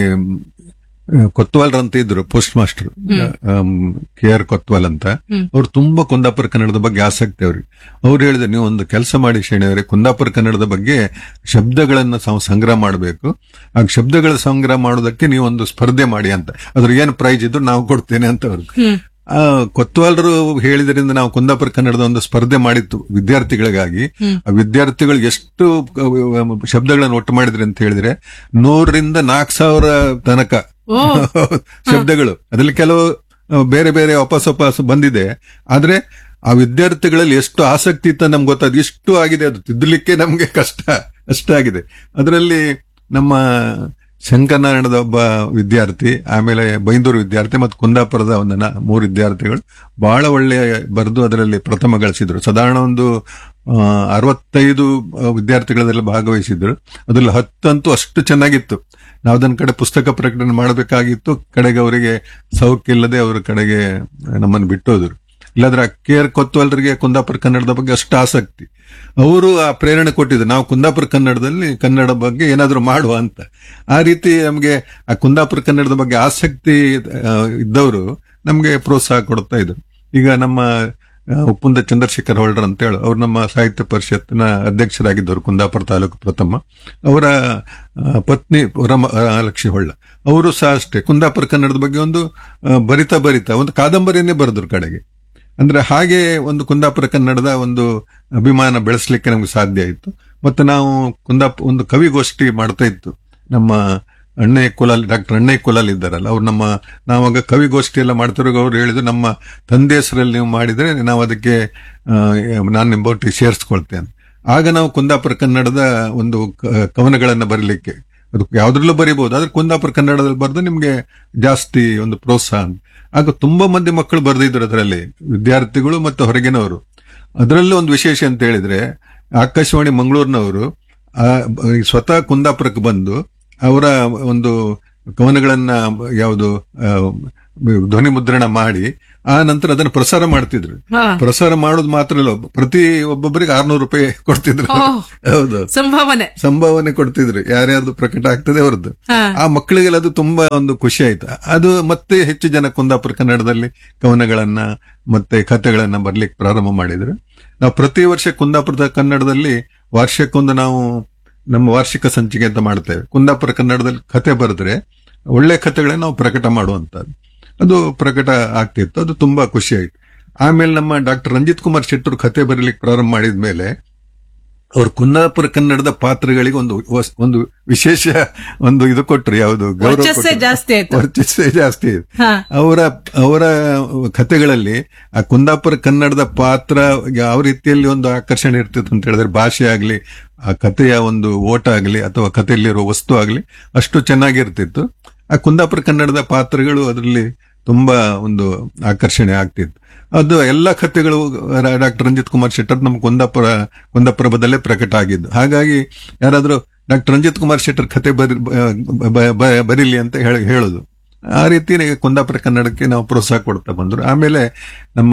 ಆ, ಕೊತ್ವಾಲ್ ಅಂತ ಇದ್ರು post master K R Kotwal ಅಂತ ಅವ್ರು ತುಂಬಾ ಕುಂದಾಪುರ ಕನ್ನಡದ ಬಗ್ಗೆ ಆಸಕ್ತಿ ಅವ್ರಿಗೆ ಅವ್ರು ಹೇಳಿದ್ರೆ ನೀವು ಒಂದು ಕೆಲಸ ಮಾಡಿ ಶೇಣಿಯವರೇ ಕುಂದಾಪುರ ಕನ್ನಡದ ಬಗ್ಗೆ ಶಬ್ದಗಳನ್ನ ನಾವು ಸಂಗ್ರಹ ಮಾಡಬೇಕು ಆ ಶಬ್ದಗಳ ಸಂಗ್ರಹ ಮಾಡೋದಕ್ಕೆ ನೀವು ಒಂದು ಸ್ಪರ್ಧೆ ಮಾಡಿ ಅಂತ ಅದ್ರ ಏನು ಪ್ರೈಜ್ ಇದ್ರು ನಾವು ಕೊಡ್ತೇನೆ ಅಂತ ಅವ್ರು ಆ ಕೊತ್ವಾಲರು ಹೇಳಿದ್ರಿಂದ ನಾವು ಕುಂದಾಪುರ ಕನ್ನಡದ ಒಂದು ಸ್ಪರ್ಧೆ ಮಾಡಿತ್ತು ವಿದ್ಯಾರ್ಥಿಗಳಿಗಾಗಿ ಆ ವಿದ್ಯಾರ್ಥಿಗಳು ಎಷ್ಟು ಅಹ್, ಶಬ್ದಗಳನ್ನು ಒಟ್ಟು ಮಾಡಿದ್ರಿ ಅಂತ ಹೇಳಿದ್ರೆ ನೂರರಿಂದ ನಾಲ್ಕು ಸಾವಿರ ತನಕ ಶಬ್ದಗಳು ಅದ್ರಲ್ಲಿ ಕೆಲವು ಅಹ್, ಬೇರೆ ಬೇರೆ ವಾಪಸ್ ವಾಪಸ್ ಬಂದಿದೆ ಆದ್ರೆ ಆ ವಿದ್ಯಾರ್ಥಿಗಳಲ್ಲಿ ಎಷ್ಟು ಆಸಕ್ತಿ ಇತ್ತ ನಮ್ಗೆ ಗೊತ್ತಾದ ಇಷ್ಟು ಆಗಿದೆ ಅದು ತಿದ್ದಲಿಕ್ಕೆ ನಮ್ಗೆ ಕಷ್ಟ ಅಷ್ಟಾಗಿದೆ ಅದರಲ್ಲಿ ನಮ್ಮ ಶಂಕರನಾರಾಯಣದ ಒಬ್ಬ ವಿದ್ಯಾರ್ಥಿ ಆಮೇಲೆ ಬೈಂದೂರು ವಿದ್ಯಾರ್ಥಿ ಮತ್ತು ಕುಂದಾಪುರದ ಒಂದು ನ- ಮೂರು ವಿದ್ಯಾರ್ಥಿಗಳು ಬಹಳ ಒಳ್ಳೆ ಬರೆದು ಅದರಲ್ಲಿ ಪ್ರಥಮ ಗಳಿಸಿದ್ರು ಸಾಧಾರಣ ಒಂದು ಆ, ಅರವತ್ತೈದು ಆ, ವಿದ್ಯಾರ್ಥಿಗಳದೆಲ್ಲ ಭಾಗವಹಿಸಿದ್ರು ಅದ್ರಲ್ಲಿ ಹತ್ತಂತೂ ಅಷ್ಟು ಚೆನ್ನಾಗಿತ್ತು ನಾವು ಅದನ್ನ ಕಡೆ ಪುಸ್ತಕ ಪ್ರಕಟಣೆ ಮಾಡಬೇಕಾಗಿತ್ತು ಕಡೆಗೆ ಅವರಿಗೆ ಸೌಖ್ಯ ಇಲ್ಲದೆ ಅವರ ಕಡೆಗೆ ನಮ್ಮನ್ನು ಬಿಟ್ಟೋದ್ರು ಇಲ್ಲಾಂದ್ರೆ ಕೆ ಆರ್ ಕೊತ್ವಾಲ್ರಿಗೆ ಕುಂದಾಪುರ ಕನ್ನಡದ ಬಗ್ಗೆ ಅಷ್ಟು ಆಸಕ್ತಿ ಅವರು ಆ ಪ್ರೇರಣೆ ಕೊಟ್ಟಿದ್ರು ನಾವು ಕುಂದಾಪುರ ಕನ್ನಡದಲ್ಲಿ ಕನ್ನಡ ಬಗ್ಗೆ ಏನಾದ್ರೂ ಮಾಡುವ ಅಂತ ಆ ರೀತಿ ನಮಗೆ ಆ ಕುಂದಾಪುರ ಕನ್ನಡದ ಬಗ್ಗೆ ಆಸಕ್ತಿ ಆ, ಇದ್ದವರು ನಮಗೆ ಪ್ರೋತ್ಸಾಹ ಕೊಡ್ತಾ ಇದ್ರು ಈಗ ನಮ್ಮ ಆ, ಉಪ್ಪುಂದ ಚಂದ್ರಶೇಖರ್ ಹೊಳ್ರ ಅಂತ ಹೇಳಿ ಅವ್ರು ನಮ್ಮ ಸಾಹಿತ್ಯ ಪರಿಷತ್ನ ಅಧ್ಯಕ್ಷರಾಗಿದ್ದವರು ಕುಂದಾಪುರ ತಾಲೂಕು ಪ್ರಥಮ ಅವರ ಆ, ಪತ್ನಿ ವರಮಹಾಲಕ್ಷ್ಮಿ ಹೊಳ್ಳ ಅವರು ಸಹ ಅಷ್ಟೇ ಕುಂದಾಪುರ ಕನ್ನಡದ ಬಗ್ಗೆ ಒಂದು ಆ, ಬರಿತಾ ಬರಿತಾ ಒಂದು ಕಾದಂಬರಿಯನ್ನೇ ಬರೆದ್ರು ಕಡೆಗೆ ಅಂದ್ರೆ ಹಾಗೆ ಒಂದು ಕುಂದಾಪುರ ಕನ್ನಡದ ಒಂದು ಅಭಿಮಾನ ಬೆಳೆಸಲಿಕ್ಕೆ ನಮ್ಗೆ ಸಾಧ್ಯ ಆಯಿತು ಮತ್ತೆ ನಾವು ಕುಂದಾಪ ಒಂದು ಕವಿಗೋಷ್ಠಿ ಮಾಡ್ತಾ ಇತ್ತು ನಮ್ಮ ಅಣ್ಣಯ್ಯ ಕುಲಾಲ್ ಡಾಕ್ಟರ್ ಅಣ್ಣಯ್ಯ ಕುಲಾಲ್ ಇದ್ದಾರಲ್ಲ ಅವ್ರು ನಮ್ಮ ನಾವಾಗ ಕವಿಗೋಷ್ಠಿ ಎಲ್ಲ ಮಾಡ್ತಿರುವಾಗ ಅವ್ರು ಹೇಳಿದ್ರು ನಮ್ಮ ತಂದೆ ಹೆಸರಲ್ಲಿ ನೀವು ಮಾಡಿದ್ರೆ ನಾವು ಅದಕ್ಕೆ ಆ, ನಾನು ನಿಮ್ಮೊಟ್ಟಿಗೆ ಸೇರಿಸ್ಕೊಳ್ತೇನೆ ಆಗ ನಾವು ಕುಂದಾಪುರ ಕನ್ನಡದ ಒಂದು ಕ- ಕವನಗಳನ್ನ ಬರೀಲಿಕ್ಕೆ ಅದು ಯಾವ್ದ್ರಲ್ಲೂ ಬರೀಬಹುದು ಆದ್ರೆ ಕುಂದಾಪುರ ಕನ್ನಡದಲ್ಲಿ ಬರೆದು ನಿಮ್ಗೆ ಜಾಸ್ತಿ ಒಂದು ಪ್ರೋತ್ಸಾಹ ಆಗ ತುಂಬಾ ಮಂದಿ ಮಕ್ಕಳು ಬರೆದಿದ್ರು ಅದರಲ್ಲಿ ವಿದ್ಯಾರ್ಥಿಗಳು ಮತ್ತು ಹೊರಗಿನವರು ಅದರಲ್ಲೂ ಒಂದು ವಿಶೇಷ ಅಂತ ಹೇಳಿದ್ರೆ ಆಕಾಶವಾಣಿ ಮಂಗಳೂರಿನವರು ಆ, ಬ- ಈ ಸ್ವತಃ ಕುಂದಾಪುರಕ್ಕೆ ಬಂದು ಅವರ ಒಂದು ಕವನಗಳನ್ನ ಯಾವುದು ಧ್ವನಿ ಮುದ್ರಣ ಮಾಡಿ ಆ ನಂತರ ಅದನ್ನು ಪ್ರಸಾರ ಮಾಡ್ತಿದ್ರು ಹಾ. ಪ್ರಸಾರ ಮಾಡೋದು ಮಾತ್ರ ಅಲ್ಲ ಪ್ರತಿ ಒಬ್ಬೊಬ್ಬರಿಗೆ ಆರ್ನೂರು ರೂಪಾಯಿ ಕೊಡ್ತಿದ್ರು ಓಹ್. ಹೌದು ಸಂಭಾವನೆ ಸಂಭಾವನೆ ಕೊಡ್ತಿದ್ರು ಯಾರ್ಯಾರ್ದು ಪ್ರಕಟ ಆಗ್ತದೆ ಅವ್ರದ್ದು ಹಾ. ಆ ಮಕ್ಕಳಿಗೆಲ್ಲ ಅದು ತುಂಬಾ ಒಂದು ಖುಷಿ ಆಯ್ತು ಅದು ಮತ್ತೆ ಹೆಚ್ಚು ಜನ ಕುಂದಾಪುರ ಕನ್ನಡದಲ್ಲಿ ಕವನಗಳನ್ನ ಮತ್ತೆ ಕಥೆಗಳನ್ನ ಬರ್ಲಿಕ್ಕೆ ಪ್ರಾರಂಭ ಮಾಡಿದ್ರು ನಾವು ಪ್ರತಿ ವರ್ಷ ಕುಂದಾಪುರದ ಕನ್ನಡದಲ್ಲಿ ವಾರ್ಷಕ್ಕೊಂದು ನಾವು ನಮ್ಮ ವಾರ್ಷಿಕ ಸಂಚಿಕೆ ಅಂತ ಮಾಡ್ತೇವೆ ಕುಂದಾಪುರ ಕನ್ನಡದಲ್ಲಿ ಕತೆ ಬರೆದ್ರೆ ಒಳ್ಳೆ ಕಥೆಗಳನ್ನ ನಾವು ಪ್ರಕಟ ಮಾಡುವಂತದ್ದು ಅದು ಪ್ರಕಟ ಆಗ್ತಿತ್ತು ಅದು ತುಂಬಾ ಖುಷಿ ಆಯ್ತು ಆಮೇಲೆ ನಮ್ಮ ಡಾಕ್ಟರ್ ರಂಜಿತ್ ಕುಮಾರ್ ಶೆಟ್ಟರು ಕತೆ ಬರೀಲಿಕ್ಕೆ ಪ್ರಾರಂಭ ಮಾಡಿದ ಮೇಲೆ ಅವ್ರು ಕುಂದಾಪುರ ಕನ್ನಡದ ಪಾತ್ರಗಳಿಗೆ ಒಂದು ವಸ್- ಒಂದು ವಿಶೇಷ ಒಂದು ಇದು ಕೊಟ್ರು ಯಾವುದು ಗೌರವ ವರ್ಚಸ್ಸೇ ಕೊಟ್ರು. ಜಾಸ್ತಿ ಆಯ್ತು. ವರ್ಚಸ್ಸೇ ಜಾಸ್ತಿ ಆಯ್ತು. ಹಾ. ಅವರ ಅವರ ಕಥೆಗಳಲ್ಲಿ ಆ ಕುಂದಾಪುರ ಕನ್ನಡದ ಪಾತ್ರ ಯಾವ ರೀತಿಯಲ್ಲಿ ಒಂದು ಆಕರ್ಷಣೆ ಇರ್ತಿತ್ತು ಅಂತ ಹೇಳಿದ್ರೆ ಭಾಷೆ ಆಗ್ಲಿ ಆ ಕಥೆಯ ಒಂದು ಓಟ ಆಗ್ಲಿ ಅಥವಾ ಕಥೆಯಲ್ಲಿರುವ ವಸ್ತು ಆಗ್ಲಿ ಅಷ್ಟು ಚೆನ್ನಾಗಿರ್ತಿತ್ತು ಆ ಕುಂದಾಪುರ ಕನ್ನಡದ ಪಾತ್ರಗಳು ಅದರಲ್ಲಿ ತುಂಬಾ ಒಂದು ಆಕರ್ಷಣೆ ಆಗ್ತಿತ್ತು ಅದು ಎಲ್ಲ ಕಥೆಗಳು ಡಾಕ್ಟರ್ ರಂಜಿತ್ ಕುಮಾರ್ ಶೆಟ್ಟರ್ ನಮ್ಮ ಕುಂದಾಪುರ ಕುಂದಾಪುರದಲ್ಲೇ ಪ್ರಕಟ ಆಗಿದ್ದು ಹಾಗಾಗಿ ಯಾರಾದ್ರೂ ಡಾಕ್ಟರ್ ರಂಜಿತ್ ಕುಮಾರ್ ಶೆಟ್ಟರ್ ಕತೆ ಬರಿ ಬ- ಬ- ಬ- ಬರೀಲಿ ಅಂತ ಹೇಳಿ ಹೇಳೋದು ಆ ರೀತಿ ಕುಂದಾಪುರ ಕನ್ನಡಕ್ಕೆ ನಾವು ಪ್ರೋತ್ಸಾಹ ಕೊಡ್ತಾ ಬಂದ್ರು ಆಮೇಲೆ ನಮ್ಮ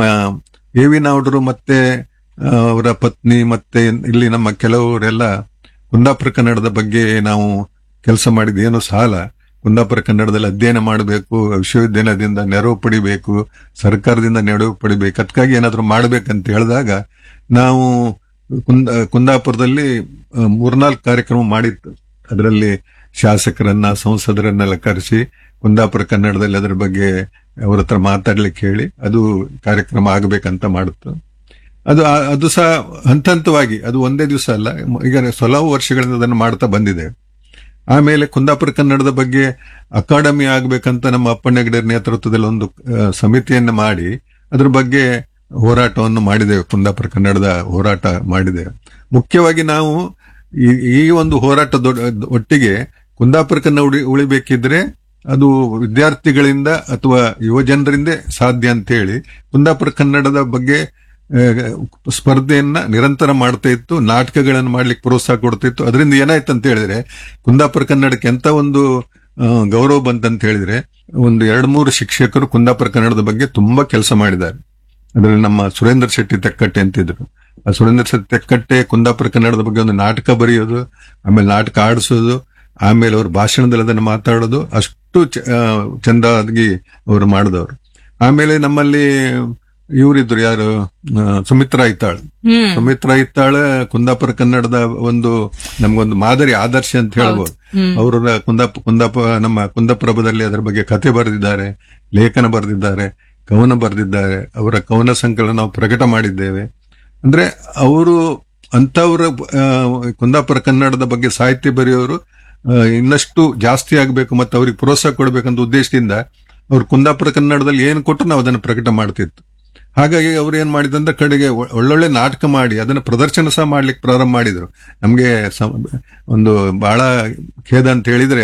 ಎ ವಿ ನಾವ್ಡರು ಮತ್ತೆ ಆ, ಅವರ ಪತ್ನಿ ಮತ್ತೆ ಇಲ್ಲಿ ನಮ್ಮ ಕೆಲವರೆಲ್ಲ ಕುಂದಾಪುರ ಕನ್ನಡದ ಬಗ್ಗೆ ನಾವು ಕೆಲಸ ಮಾಡಿದ ಏನು ಸಾಲ ಕುಂದಾಪುರ ಕನ್ನಡದಲ್ಲಿ ಅಧ್ಯಯನ ಮಾಡಬೇಕು ವಿಶ್ವವಿದ್ಯಾಲಯದಿಂದ ನೆರವು ಪಡಿಬೇಕು ಸರ್ಕಾರದಿಂದ ನೆರವು ಪಡಿಬೇಕು ಅದಕ್ಕಾಗಿ ಏನಾದರೂ ಮಾಡ್ಬೇಕಂತ ಹೇಳಿದಾಗ ನಾವು ಕುಂದ ಕುಂದಾಪುರದಲ್ಲಿ ಆ, ಮೂರ್ನಾಲ್ಕು ಕಾರ್ಯಕ್ರಮ ಮಾಡಿತ್ತು ಅದರಲ್ಲಿ ಶಾಸಕರನ್ನ ಸಂಸದರನ್ನೆಲ್ಲ ಕರೆಸಿ ಕುಂದಾಪುರ ಕನ್ನಡದಲ್ಲಿ ಅದರ ಬಗ್ಗೆ ಅವ್ರ ಹತ್ರ ಮಾತಾಡ್ಲಿಕ್ಕೆ ಹೇಳಿ ಅದು ಕಾರ್ಯಕ್ರಮ ಆಗಬೇಕಂತ ಮಾಡುತ್ತು ಅದು ಆ- ಅದು ಸಹ ಹಂತ ಹಂತವಾಗಿ ಅದು ಒಂದೇ ದಿವಸ ಅಲ್ಲ ಈಗ ಹಲವು ವರ್ಷಗಳಿಂದ ಅದನ್ನು ಮಾಡ್ತಾ ಬಂದಿದೆ ಆಮೇಲೆ ಕುಂದಾಪುರ ಕನ್ನಡದ ಬಗ್ಗೆ ಅಕಾಡೆಮಿ ಆಗ್ಬೇಕಂತ ನಮ್ಮ ಅಪ್ಪಣ್ಣಗಡರ್ ನೇತೃತ್ವದಲ್ಲಿ ಒಂದು ಆ, ಸಮಿತಿಯನ್ನ ಮಾಡಿ ಅದ್ರ ಬಗ್ಗೆ ಹೋರಾಟವನ್ನು ಮಾಡಿದ್ದೇವೆ ಕುಂದಾಪುರ ಕನ್ನಡದ ಹೋರಾಟ ಮಾಡಿದ್ದೇವೆ ಮುಖ್ಯವಾಗಿ ನಾವು ಈ ಈ ಒಂದು ಹೋರಾಟದ ಒಟ್ಟಿಗೆ ಕುಂದಾಪುರ ಕನ್ನಡ ಉಳಿ ಉಳಿಬೇಕಿದ್ರೆ ಅದು ವಿದ್ಯಾರ್ಥಿಗಳಿಂದ ಅಥವಾ ಯುವಜನರಿಂದ ಸಾಧ್ಯ ಅಂತ ಹೇಳಿ ಕುಂದಾಪುರ ಕನ್ನಡದ ಬಗ್ಗೆ ಆ, ಸ್ಪರ್ಧೆಯನ್ನ ನಿರಂತರ ಮಾಡ್ತಾ ಇತ್ತು ನಾಟಕಗಳನ್ನು ಮಾಡ್ಲಿಕ್ಕೆ ಪ್ರೋತ್ಸಾಹ ಕೊಡ್ತಾ ಇತ್ತು ಅದರಿಂದ ಏನಾಯ್ತು ಅಂತ ಹೇಳಿದ್ರೆ ಕುಂದಾಪುರ ಕನ್ನಡಕ್ಕೆ ಎಂತ ಒಂದು ಆ, ಗೌರವ ಬಂತಂತ ಹೇಳಿದ್ರೆ ಒಂದು ಎರಡು ಮೂರು ಶಿಕ್ಷಕರು ಕುಂದಾಪುರ ಕನ್ನಡದ ಬಗ್ಗೆ ತುಂಬಾ ಕೆಲಸ ಮಾಡಿದ್ದಾರೆ ಅದರಲ್ಲಿ ನಮ್ಮ ಸುರೇಂದ್ರ ಶೆಟ್ಟಿ ತೆಕ್ಕಟ್ಟೆ ಅಂತಿದ್ರು ಆ ಸುರೇಂದ್ರ ಶೆಟ್ಟಿ ತೆಕ್ಕಟ್ಟೆ ಕುಂದಾಪುರ ಕನ್ನಡದ ಬಗ್ಗೆ ಒಂದು ನಾಟಕ ಬರೆಯೋದು ಆಮೇಲೆ ನಾಟಕ ಆಡಿಸೋದು ಆಮೇಲೆ ಅವ್ರ ಭಾಷಣದಲ್ಲಿ ಅದನ್ನು ಮಾತಾಡೋದು ಅಷ್ಟು ಚ- ಆ, ಚಂದಾಗಿ ಅವರು ಮಾಡಿದವರು ಆಮೇಲೆ ನಮ್ಮಲ್ಲಿ ಇವರಿದ್ರು ಯಾರು ಆ, ಸುಮಿತ್ರಾ ಐತಾಳ್ ಹ್ಮ್ ಸುಮಿತ್ರಾ ಐತಾಳ್ ಕುಂದಾಪುರ ಕನ್ನಡದ ಒಂದು ನಮ್ಗೊಂದು ಮಾದರಿ ಆದರ್ಶ ಅಂತ ಹೇಳ್ಬೋದು ಹ್ಮ್. ಅವರು ಕುಂದಾಪ ಕುಂದಾಪ ನಮ್ಮ ಕುಂದಪ್ರಭದಲ್ಲಿ ಅದರ ಬಗ್ಗೆ ಕಥೆ ಬರೆದಿದ್ದಾರೆ ಲೇಖನ ಬರೆದಿದ್ದಾರೆ ಕವನ ಬರೆದಿದ್ದಾರೆ ಅವರ ಕವನ ಸಂಕಲನ ನಾವು ಪ್ರಕಟ ಮಾಡಿದ್ದೇವೆ ಅಂದ್ರೆ ಅವರು ಅಂತವ್ರ ಆ, ಕುಂದಾಪುರ ಕನ್ನಡದ ಬಗ್ಗೆ ಸಾಹಿತ್ಯ ಬರೆಯೋರು ಆ, ಇನ್ನಷ್ಟು ಜಾಸ್ತಿ ಆಗಬೇಕು ಮತ್ತು ಅವ್ರಿಗೆ ಪ್ರೋತ್ಸಾಹ ಕೊಡಬೇಕಂತ ಉದ್ದೇಶದಿಂದ ಅವ್ರು ಕುಂದಾಪುರ ಕನ್ನಡದಲ್ಲಿ ಏನು ಕೊಟ್ಟರು ನಾವು ಅದನ್ನು ಪ್ರಕಟ ಮಾಡ್ತಿತ್ತು ಹಾಗಾಗಿ ಅವ್ರು ಏನ್ ಮಾಡಿದಂದ್ರೆ ಕಡೆಗೆ ಒ- ಒಳ್ಳೊಳ್ಳೆ ನಾಟಕ ಮಾಡಿ ಅದನ್ನ ಪ್ರದರ್ಶನ ಸಹ ಮಾಡ್ಲಿಕ್ಕೆ ಪ್ರಾರಂಭ ಮಾಡಿದ್ರು ನಮ್ಗೆ ಸಮ- ಒಂದು ಬಹಳ ಖೇದ ಅಂತ ಹೇಳಿದ್ರೆ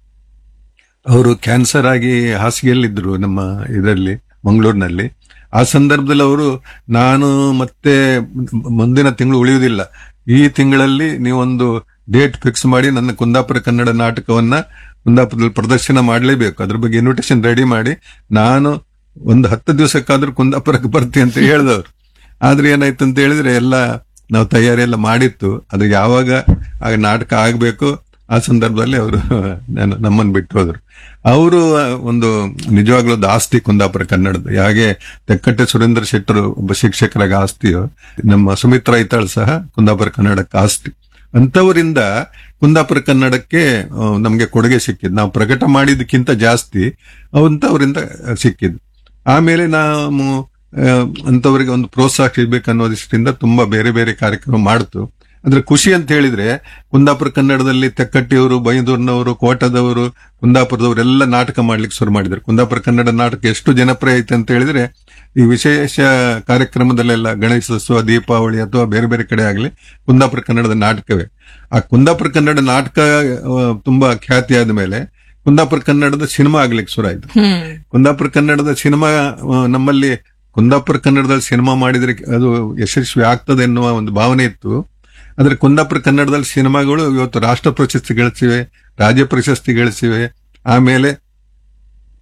ಅವರು ಕ್ಯಾನ್ಸರ್ ಆಗಿ ಹಾಸಿಗೆಯಲ್ಲಿದ್ರು ನಮ್ಮ ಇದರಲ್ಲಿ ಮಂಗಳೂರಿನಲ್ಲಿ ಆ ಸಂದರ್ಭದಲ್ಲಿ ಅವರು ನಾನು ಮತ್ತೆ ಮುಂದಿನ ತಿಂಗಳು ಉಳಿಯುವುದಿಲ್ಲ ಈ ತಿಂಗಳಲ್ಲಿ ನೀವೊಂದು ಡೇಟ್ ಫಿಕ್ಸ್ ಮಾಡಿ ನನ್ನ ಕುಂದಾಪುರ ಕನ್ನಡ ನಾಟಕವನ್ನ ಕುಂದಾಪುರದಲ್ಲಿ ಪ್ರದರ್ಶನ ಮಾಡಲೇಬೇಕು ಅದ್ರ ಬಗ್ಗೆ ಇನ್ವಿಟೇಷನ್ ರೆಡಿ ಮಾಡಿ ನಾನು ಒಂದು ಹತ್ತು ದಿವಸಕ್ಕಾದ್ರೂ ಕುಂದಾಪುರಕ್ಕೆ ಬರ್ತೀನಿ ಅಂತ ಹೇಳಿದವರು ಆದ್ರೆ ಏನಾಯ್ತು ಅಂತ ಹೇಳಿದ್ರೆ ಎಲ್ಲ ನಾವು ತಯಾರಿ ಎಲ್ಲ ಮಾಡಿತ್ತು ಅದು ಯಾವಾಗ ಆಗ ನಾಟಕ ಆಗ್ಬೇಕು ಆ ಸಂದರ್ಭದಲ್ಲಿ ಅವರು ನಮ್ಮನ್ನು ಬಿಟ್ಟು ಹೋದ್ರು ಅವರು ಒಂದು ನಿಜವಾಗ್ಲೂ ಒಂದು ಆಸ್ತಿ ಕುಂದಾಪುರ ಕನ್ನಡದ ಹಾಗೆ ತೆಕ್ಕಟ್ಟೆ ಸುರೇಂದ್ರ ಶೆಟ್ಟರು ಒಬ್ಬ ಶಿಕ್ಷಕರಾಗ ಆಸ್ತಿಯೋ ನಮ್ಮ ಸುಮಿತ್ರಾ ಐತಾಳ್ ಸಹ ಕುಂದಾಪುರ ಕನ್ನಡಕ್ಕೆ ಆಸ್ತಿ ಅಂತವರಿಂದ ಕುಂದಾಪುರ ಕನ್ನಡಕ್ಕೆ ಆ, ನಮ್ಗೆ ಕೊಡುಗೆ ಸಿಕ್ಕಿದ್ದು ನಾವು ಪ್ರಕಟ ಮಾಡಿದಕ್ಕಿಂತ ಜಾಸ್ತಿ ಅಂತವರಿಂದ ಸಿಕ್ಕಿದ್ದು ಆಮೇಲೆ ನಾವು ಆ, ಅಂತವರಿಗೆ ಒಂದು ಪ್ರೋತ್ಸಾಹ ಸಿಗ್ಬೇಕು ಅನ್ನೋದಿಷ್ಟರಿಂದ ತುಂಬಾ ಬೇರೆ ಬೇರೆ ಕಾರ್ಯಕ್ರಮ ಮಾಡ್ತು ಅದ್ರ ಖುಷಿ ಅಂತ ಹೇಳಿದ್ರೆ ಕುಂದಾಪುರ ಕನ್ನಡದಲ್ಲಿ ತೆಕ್ಕಟ್ಟಿಯವರು ಬೈಂದೂರಿನವರು ಕೋಟದವರು ಕುಂದಾಪುರದವರೆಲ್ಲ ನಾಟಕ ಮಾಡ್ಲಿಕ್ಕೆ ಶುರು ಮಾಡಿದ್ರು ಕುಂದಾಪುರ ಕನ್ನಡ ನಾಟಕ ಎಷ್ಟು ಜನಪ್ರಿಯ ಐತೆ ಅಂತ ಹೇಳಿದ್ರೆ ಈ ವಿಶೇಷ ಕಾರ್ಯಕ್ರಮದಲ್ಲೆಲ್ಲ ಗಣೇಶೋತ್ಸವ ದೀಪಾವಳಿ ಅಥವಾ ಬೇರೆ ಬೇರೆ ಕಡೆ ಆಗಲಿ ಕುಂದಾಪುರ ಕನ್ನಡದ ನಾಟಕವೇ ಆ ಕುಂದಾಪುರ ಕನ್ನಡ ನಾಟಕ ಆ, ತುಂಬಾ ಖ್ಯಾತಿ ಆದ ಮೇಲೆ ಕುಂದಾಪುರ ಕನ್ನಡದ ಸಿನಿಮಾ ಆಗ್ಲಿಕ್ಕೆ ಶುರು ಆಯ್ತು ಹ್ಮ್ ಕುಂದಾಪುರ ಕನ್ನಡದ ಸಿನಿಮಾ ಆ, ನಮ್ಮಲ್ಲಿ ಕುಂದಾಪುರ ಕನ್ನಡದಲ್ಲಿ ಸಿನಿಮಾ ಮಾಡಿದ್ರೆ ಅದು ಯಶಸ್ವಿ ಆಗ್ತದೆ ಎನ್ನುವ ಒಂದು ಭಾವನೆ ಇತ್ತು ಆದ್ರೆ ಕುಂದಾಪುರ ಕನ್ನಡದಲ್ಲಿ ಸಿನಿಮಾಗಳು ಇವತ್ತು ರಾಷ್ಟ್ರ ಪ್ರಶಸ್ತಿ ಗಳಿಸಿವೆ ರಾಜ್ಯ ಪ್ರಶಸ್ತಿ ಗಳಿಸಿವೆ ಆಮೇಲೆ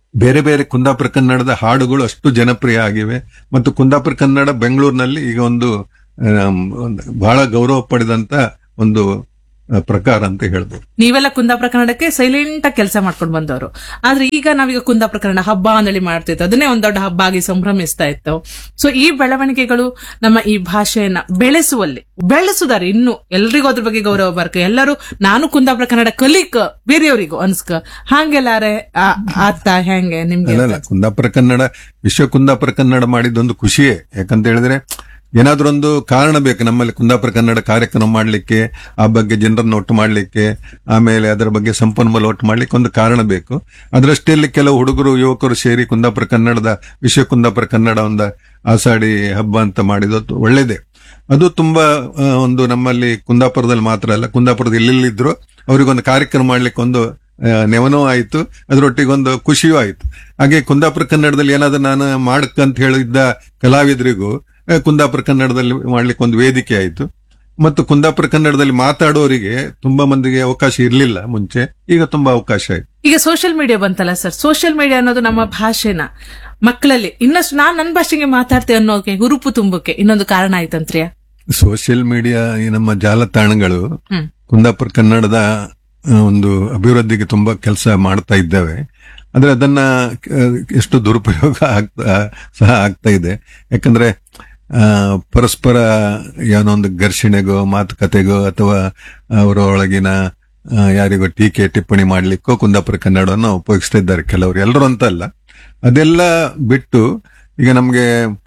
ಬೇರೆ ಬೇರೆ ಕುಂದಾಪುರ ಕನ್ನಡದ ಹಾಡುಗಳು ಅಷ್ಟು ಜನಪ್ರಿಯ ಆಗಿವೆ ಮತ್ತು ಕುಂದಾಪುರ ಕನ್ನಡ ಬೆಂಗಳೂರಿನಲ್ಲಿ ಈಗ ಒಂದು ಆಮ್, ಒಂದು ಬಹಳ ಗೌರವ ಪಡೆದಂತ ಒಂದು ಆ, ಪ್ರಕಾರ ಅಂತ ಹೇಳ್ಬೋದು ನೀವೆಲ್ಲ ಕುಂದಾಪುರ ಕನ್ನಡಕ್ಕೆ ಸೈಲೆಂಟ್ ಆಗಿ ಕೆಲಸ ಮಾಡ್ಕೊಂಡು ಬಂದವರು ಆದ್ರೆ ಈಗ ನಾವೀಗ ಕುಂದಾಪುರ ಕನ್ನಡ ಹಬ್ಬ ಅಂದೇಳಿ ಮಾಡ್ತಿತ್ತು ಅದನ್ನೇ ಒಂದ್ ದೊಡ್ಡ ಹಬ್ಬ ಆಗಿ ಸಂಭ್ರಮಿಸ್ತಾ ಇತ್ತು ಸೊ ಈ ಬೆಳವಣಿಗೆಗಳು ನಮ್ಮ ಈ ಭಾಷೆಯನ್ನ ಬೆಳೆಸುವಲ್ಲಿ ಬೆಳೆಸುದಾರೆ ಇನ್ನು ಎಲ್ರಿಗೂ ಅದ್ರ ಬಗ್ಗೆ ಗೌರವ ಬರ್ಕ ಎಲ್ಲರೂ ನಾನು ಕುಂದಾಪುರ ಕನ್ನಡ ಕಲಿಕ ಬೇರೆಯವರಿಗೂ ಅನ್ಸ್ಕ ಹಾಗೆಲ್ಲಾರೆ ಆ- ಆತ ಹೆಂಗೆ ನಿಮ್ಗೆ ಅಲ್ಲಲ್ಲ ಕುಂದಾಪುರ ಕನ್ನಡ ವಿಶ್ವ ಕುಂದಾಪುರ ಕನ್ನಡ ಮಾಡಿದ್ದೊಂದು ಖುಷಿಯೇ ಯಾಕಂತ ಹೇಳಿದ್ರೆ ಏನಾದ್ರೊಂದು ಕಾರಣ ಬೇಕು ನಮ್ಮಲ್ಲಿ ಕುಂದಾಪುರ ಕನ್ನಡ ಕಾರ್ಯಕ್ರಮ ಮಾಡ್ಲಿಕ್ಕೆ ಆ ಬಗ್ಗೆ ಜನರನ್ನು ಒಟ್ಟು ಮಾಡ್ಲಿಕ್ಕೆ ಆಮೇಲೆ ಅದರ ಬಗ್ಗೆ ಸಂಪನ್ಮೂಲ ಒಟ್ಟು ಮಾಡ್ಲಿಕ್ಕೆ ಒಂದು ಕಾರಣ ಬೇಕು ಅದರಷ್ಟೇ ಕೆಲವು ಹುಡುಗರು ಯುವಕರು ಸೇರಿ ಕುಂದಾಪುರ ಕನ್ನಡದ ವಿಶ್ವ ಕುಂದಾಪುರ ಕನ್ನಡ ಒಂದು ಆಷಾಢಿ ಹಬ್ಬ ಅಂತ ಮಾಡಿದ್ದು ಒಳ್ಳೇದೇ ಅದು ತುಂಬಾ ಆ, ಒಂದು ನಮ್ಮಲ್ಲಿ ಕುಂದಾಪುರದಲ್ಲಿ ಮಾತ್ರ ಅಲ್ಲ ಕುಂದಾಪುರದ ಎಲ್ಲೆಲ್ಲಿದ್ರು ಅವರಿಗೊಂದು ಕಾರ್ಯಕ್ರಮ ಮಾಡ್ಲಿಕ್ಕೆ ಒಂದು ಆ, ನೆವನೂ ಆಯ್ತು ಅದರೊಟ್ಟಿಗೆ ಒಂದು ಖುಷಿಯೂ ಆಯ್ತು ಹಾಗೆ ಕುಂದಾಪುರ ಕನ್ನಡದಲ್ಲಿ ಏನಾದ್ರೂ ನಾನು ಮಾಡಕ್ಕಂತ ಹೇಳಿದ್ದ ಕಲಾವಿದರಿಗೂ ಆ, ಕುಂದಾಪುರ ಕನ್ನಡದಲ್ಲಿ ಮಾಡ್ಲಿಕ್ಕೆ ಒಂದು ವೇದಿಕೆ ಆಯ್ತು ಮತ್ತು ಕುಂದಾಪುರ ಕನ್ನಡದಲ್ಲಿ ಮಾತಾಡೋರಿಗೆ ತುಂಬಾ ಮಂದಿಗೆ ಅವಕಾಶ ಇರಲಿಲ್ಲ ಮುಂಚೆ ಈಗ ತುಂಬಾ ಅವಕಾಶ ಆಯ್ತು ಈಗ ಸೋಷಿಯಲ್ ಮೀಡಿಯಾ ಬಂತಲ್ಲ ಸರ್ ಸೋಷಿಯಲ್ ಮೀಡಿಯಾ ಅನ್ನೋದು ನಮ್ಮ ಭಾಷೆನ ಮಕ್ಕಳಲ್ಲಿ ಇನ್ನಷ್ಟು ನಾನ್ ನನ್ನ ಭಾಷೆಗೆ ಮಾತಾಡ್ತೇವೆ ಅನ್ನೋಕೆ ಹುರುಪು ತುಂಬಕ್ಕೆ ಇನ್ನೊಂದು ಕಾರಣ ಆಯ್ತಂತ್ರಿಯ ಸೋಷಿಯಲ್ ಮೀಡಿಯಾ ಈ ನಮ್ಮ ಜಾಲತಾಣಗಳು ಹ್ಮ್ ಕುಂದಾಪುರ ಕನ್ನಡದ ಆ, ಒಂದು ಅಭಿವೃದ್ಧಿಗೆ ತುಂಬಾ ಕೆಲಸ ಮಾಡ್ತಾ ಇದ್ದೇವೆ ಆದ್ರೆ ಅದನ್ನ ಆ, ಎಷ್ಟು ದುರುಪಯೋಗ ಆಗ್ತಾ ಸಹ ಆಗ್ತಾ ಇದೆ ಯಾಕಂದ್ರೆ ಆ, ಪರಸ್ಪರ ಏನೋ ಒಂದು ಘರ್ಷಣೆಗೋ ಮಾತುಕತೆಗೋ ಅಥವಾ ಅವರ ಒಳಗಿನ ಆ, ಯಾರಿಗೋ ಟೀಕೆ ಟಿಪ್ಪಣಿ ಮಾಡ್ಲಿಕ್ಕೋ ಕುಂದಾಪುರ ಕನ್ನಡವನ್ನು ಉಪಯೋಗಿಸ್ತಾ ಇದ್ದಾರೆ ಕೆಲವರು ಎಲ್ಲರೂ ಅಂತ ಅಲ್ಲ ಅದೆಲ್ಲ ಬಿಟ್ಟು ಈಗ ನಮ್ಗೆ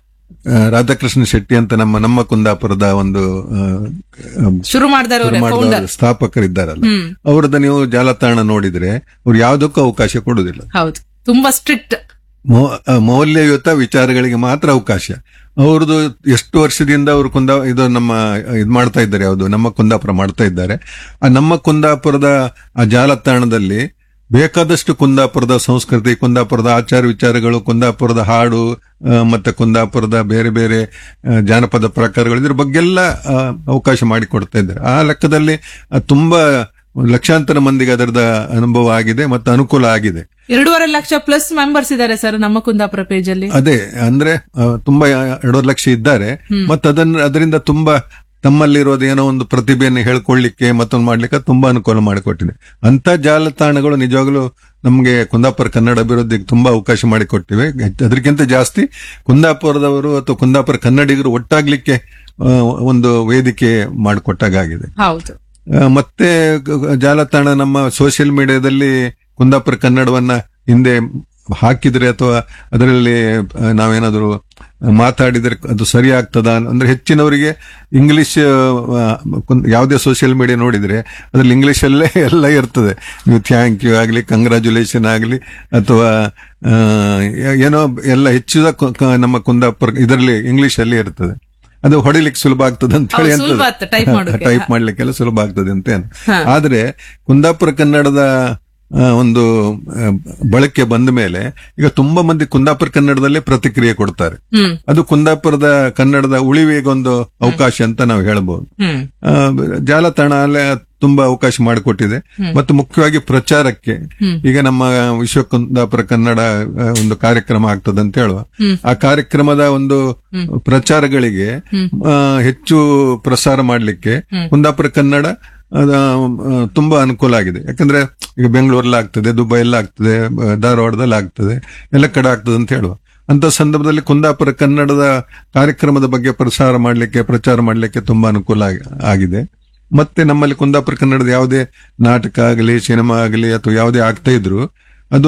ಆ, ರಾಧಾಕೃಷ್ಣ ಶೆಟ್ಟಿ ಅಂತ ನಮ್ಮ ನಮ್ಮ ಕುಂದಾಪುರದ ಒಂದು ಆ, ಆ, ಶುರು ಮಾಡಿದಾರೆ ಅವರೇ ಮಾಡಿದ ಫೌಂಡರ್ ಸ್ಥಾಪಕರಿದ್ದಾರಲ್ಲ ಹ್ಮ್ ಅವ್ರದ್ದು ನೀವು ಜಾಲತಾಣ ನೋಡಿದ್ರೆ ಅವ್ರು ಯಾವುದಕ್ಕೂ ಅವಕಾಶ ಕೊಡುದಿಲ್ಲ ಹೌದು ತುಂಬಾ ಸ್ಟ್ರಿಕ್ಟ್ ಮೌ- ಆ, ಮೌಲ್ಯಯುತ ವಿಚಾರಗಳಿಗೆ ಮಾತ್ರ ಅವಕಾಶ ಅವ್ರದ್ದು ಎಷ್ಟು ವರ್ಷದಿಂದ ಅವರು ಕುಂದಾ ಇದು ನಮ್ಮ ಇದು ಮಾಡ್ತಾ ಇದ್ದಾರೆ ಯಾವುದು ನಮ್ಮ ಕುಂದಾಪುರ ಮಾಡ್ತಾ ಇದ್ದಾರೆ ಆ ನಮ್ಮ ಕುಂದಾಪುರದ ಆ ಜಾಲತಾಣದಲ್ಲಿ ಬೇಕಾದಷ್ಟು ಕುಂದಾಪುರದ ಸಂಸ್ಕೃತಿ ಕುಂದಾಪುರದ ಆಚಾರ ವಿಚಾರಗಳು ಕುಂದಾಪುರದ ಹಾಡು ಆ, ಮತ್ತೆ ಕುಂದಾಪುರದ ಬೇರೆ ಬೇರೆ ಆ, ಜಾನಪದ ಪ್ರಕಾರಗಳು ಇದ್ರ ಬಗ್ಗೆಲ್ಲ ಆ, ಅವಕಾಶ ಮಾಡಿಕೊಡ್ತಾ ಇದ್ದಾರೆ ಆ ಲೆಕ್ಕದಲ್ಲಿ ಆ, ತುಂಬಾ ಲಕ್ಷಾಂತರ ಮಂದಿಗೆ ಅದರದ ಅನುಭವ ಆಗಿದೆ ಮತ್ತು ಅನುಕೂಲ ಆಗಿದೆ ಎರಡೂವರೆ ಲಕ್ಷ ಪ್ಲಸ್ ಮೆಂಬರ್ಸ್ ಇದಾರೆ ಸರ್ ನಮ್ಮ ಕುಂದಾಪುರ ಪೇಜ್ ಅಲ್ಲಿ ಅದೇ ಅಂದ್ರೆ ಆ, ತುಂಬಾ ಎರಡೂವರೆ ಲಕ್ಷ ಇದ್ದಾರೆ ಮತ್ತೆ ಅದನ್ನ ಅದರಿಂದ ತುಂಬಾ ತಮ್ಮಲ್ಲಿರೋದು ಏನೋ ಒಂದು ಪ್ರತಿಭೆಯನ್ನು ಹೇಳ್ಕೊಳ್ಳಿಕ್ಕೆ ಮತ್ತೊಂದು ಮಾಡ್ಲಿಕ್ಕೆ ತುಂಬಾ ಅನುಕೂಲ ಮಾಡಿಕೊಟ್ಟಿದೆ ಅಂತ ಜಾಲತಾಣಗಳು ನಿಜವಾಗ್ಲೂ ನಮ್ಗೆ ಕುಂದಾಪುರ ಕನ್ನಡ ಅಭಿವೃದ್ಧಿಗೆ ತುಂಬಾ ಅವಕಾಶ ಮಾಡಿಕೊಟ್ಟಿವೆ ಹೆಚ್ಚ್- ಅದಕ್ಕಿಂತ ಜಾಸ್ತಿ ಕುಂದಾಪುರದವರು ಅಥವಾ ಕುಂದಾಪುರ ಕನ್ನಡಿಗರು ಒಟ್ಟಾಗ್ಲಿಕ್ಕೆ ಆ, ಒಂದು ವೇದಿಕೆ ಮಾಡಿಕೊಟ್ಟಾಗಿದೆ ಹೌದು ಆ, ಮತ್ತೆ ಗ- ಜಾಲತಾಣ ನಮ್ಮ ಸೋಷಿಯಲ್ ಮೀಡಿಯಾದಲ್ಲಿ ಕುಂದಾಪುರ ಕನ್ನಡವನ್ನ ಹಿಂದೆ ಹಾಕಿದ್ರೆ ಅಥವಾ ಅದರಲ್ಲಿ ಆ, ನಾವೇನಾದ್ರೂ ಮಾತಾಡಿದ್ರೆ ಅದು ಸರಿ ಆಗ್ತದ ಅಂದ್ರೆ ಹೆಚ್ಚಿನವರಿಗೆ ಇಂಗ್ಲಿಷ್ ಆ, ಕುಂ- ಯಾವುದೇ ಸೋಷಿಯಲ್ ಮೀಡಿಯಾ ನೋಡಿದ್ರೆ ಅದ್ರಲ್ಲಿ ಇಂಗ್ಲಿಷ್ ಅಲ್ಲೇ ಎಲ್ಲ ಇರ್ತದೆ ನೀವು ಥ್ಯಾಂಕ್ ಯು ಆಗ್ಲಿ ಕಂಗ್ರಾಚುಲೇಷನ್ ಆಗ್ಲಿ ಅಥವಾ ಆ, ಏನೋ ಎಲ್ಲ ಹೆಚ್ಚಿದ ಕು- ಕ- ನಮ್ಮ ಕುಂದಾಪುರ ಇದರಲ್ಲಿ ಇಂಗ್ಲಿಷ್ ಅಲ್ಲಿ ಇರ್ತದೆ ಅದು ಹೊಡಿಲಿಕ್ಕೆ ಸುಲಭ ಆಗ್ತದೆ ಅಂತ ಹೇಳಿ ಹೌದು, ಸುಲಭ ಆಗ್ತದೆ type ಮಾಡೋಕೆ. ಟೈಪ್ ಮಾಡ್ಲಿಕ್ಕೆಲ್ಲ ಸುಲಭ ಆಗ್ತದೆ ಅಂತ ಏನು. ಹಾ. ಆದ್ರೆ ಕುಂದಾಪುರ ಕನ್ನಡದ ಆ, ಒಂದು ಆ, ಬಳಕೆ ಬಂದ ಮೇಲೆ ಈಗ ತುಂಬಾ ಮಂದಿ ಕುಂದಾಪುರ ಕನ್ನಡದಲ್ಲೇ ಪ್ರತಿಕ್ರಿಯೆ ಕೊಡ್ತಾರೆ ಹ್ಮ್ ಅದು ಕುಂದಾಪುರದ ಕನ್ನಡದ ಉಳಿವಿಗೊಂದು ಅವಕಾಶ ಅಂತ ನಾವು ಹೇಳ್ಬೋದು ಹ್ಮ್ ಆ, ಜಾಲತಾಣ ಅಲ್ಲೇ ತುಂಬಾ ಅವಕಾಶ ಮಾಡಿಕೊಟ್ಟಿದೆ ಮತ್ತು ಮುಖ್ಯವಾಗಿ ಪ್ರಚಾರಕ್ಕೆ ಹ್ಮ್. ಈಗ ನಮ್ಮ ವಿಶ್ವ ಕುಂದಾಪುರ ಕನ್ನಡ ಆ, ಒಂದು ಕಾರ್ಯಕ್ರಮ ಆಗ್ತದೆ ಅಂತ ಹೇಳುವ ಹ್ಮ್. ಆ ಕಾರ್ಯಕ್ರಮದ ಒಂದು ಪ್ರಚಾರಗಳಿಗೆ ಆ, ಹೆಚ್ಚು ಪ್ರಸಾರ ಮಾಡಲಿಕ್ಕೆ ಕುಂದಾಪುರ ಕನ್ನಡ ಅದ, ಆ, ತುಂಬಾ ಅನುಕೂಲ ಆಗಿದೆ ಯಾಕಂದ್ರೆ ಈಗ ಬೆಂಗಳೂರಲ್ಲಿ ಆಗ್ತದೆ ದುಬೈಯಲ್ಲಿ ಆಗ್ತದೆ ಆ, ಧಾರವಾಡದಲ್ಲಿ ಆಗ್ತದೆ ಎಲ್ಲ ಕಡೆ ಆಗ್ತದೆ ಅಂತ ಹೇಳುವ ಅಂತ ಸಂದರ್ಭದಲ್ಲಿ ಕುಂದಾಪುರ ಕನ್ನಡದ ಕಾರ್ಯಕ್ರಮದ ಬಗ್ಗೆ ಪ್ರಸಾರ ಮಾಡಲಿಕ್ಕೆ ಪ್ರಚಾರ ಮಾಡಲಿಕ್ಕೆ ತುಂಬಾ ಅನುಕೂಲ ಆಗಿ- ಆಗಿದೆ ಮತ್ತೆ ನಮ್ಮಲ್ಲಿ ಕುಂದಾಪುರ ಕನ್ನಡದ ಯಾವುದೇ ನಾಟಕ ಆಗಲಿ ಸಿನಿಮಾ ಆಗಲಿ ಅಥವಾ ಯಾವುದೇ ಆಗ್ತಾ ಇದ್ರು ಅದು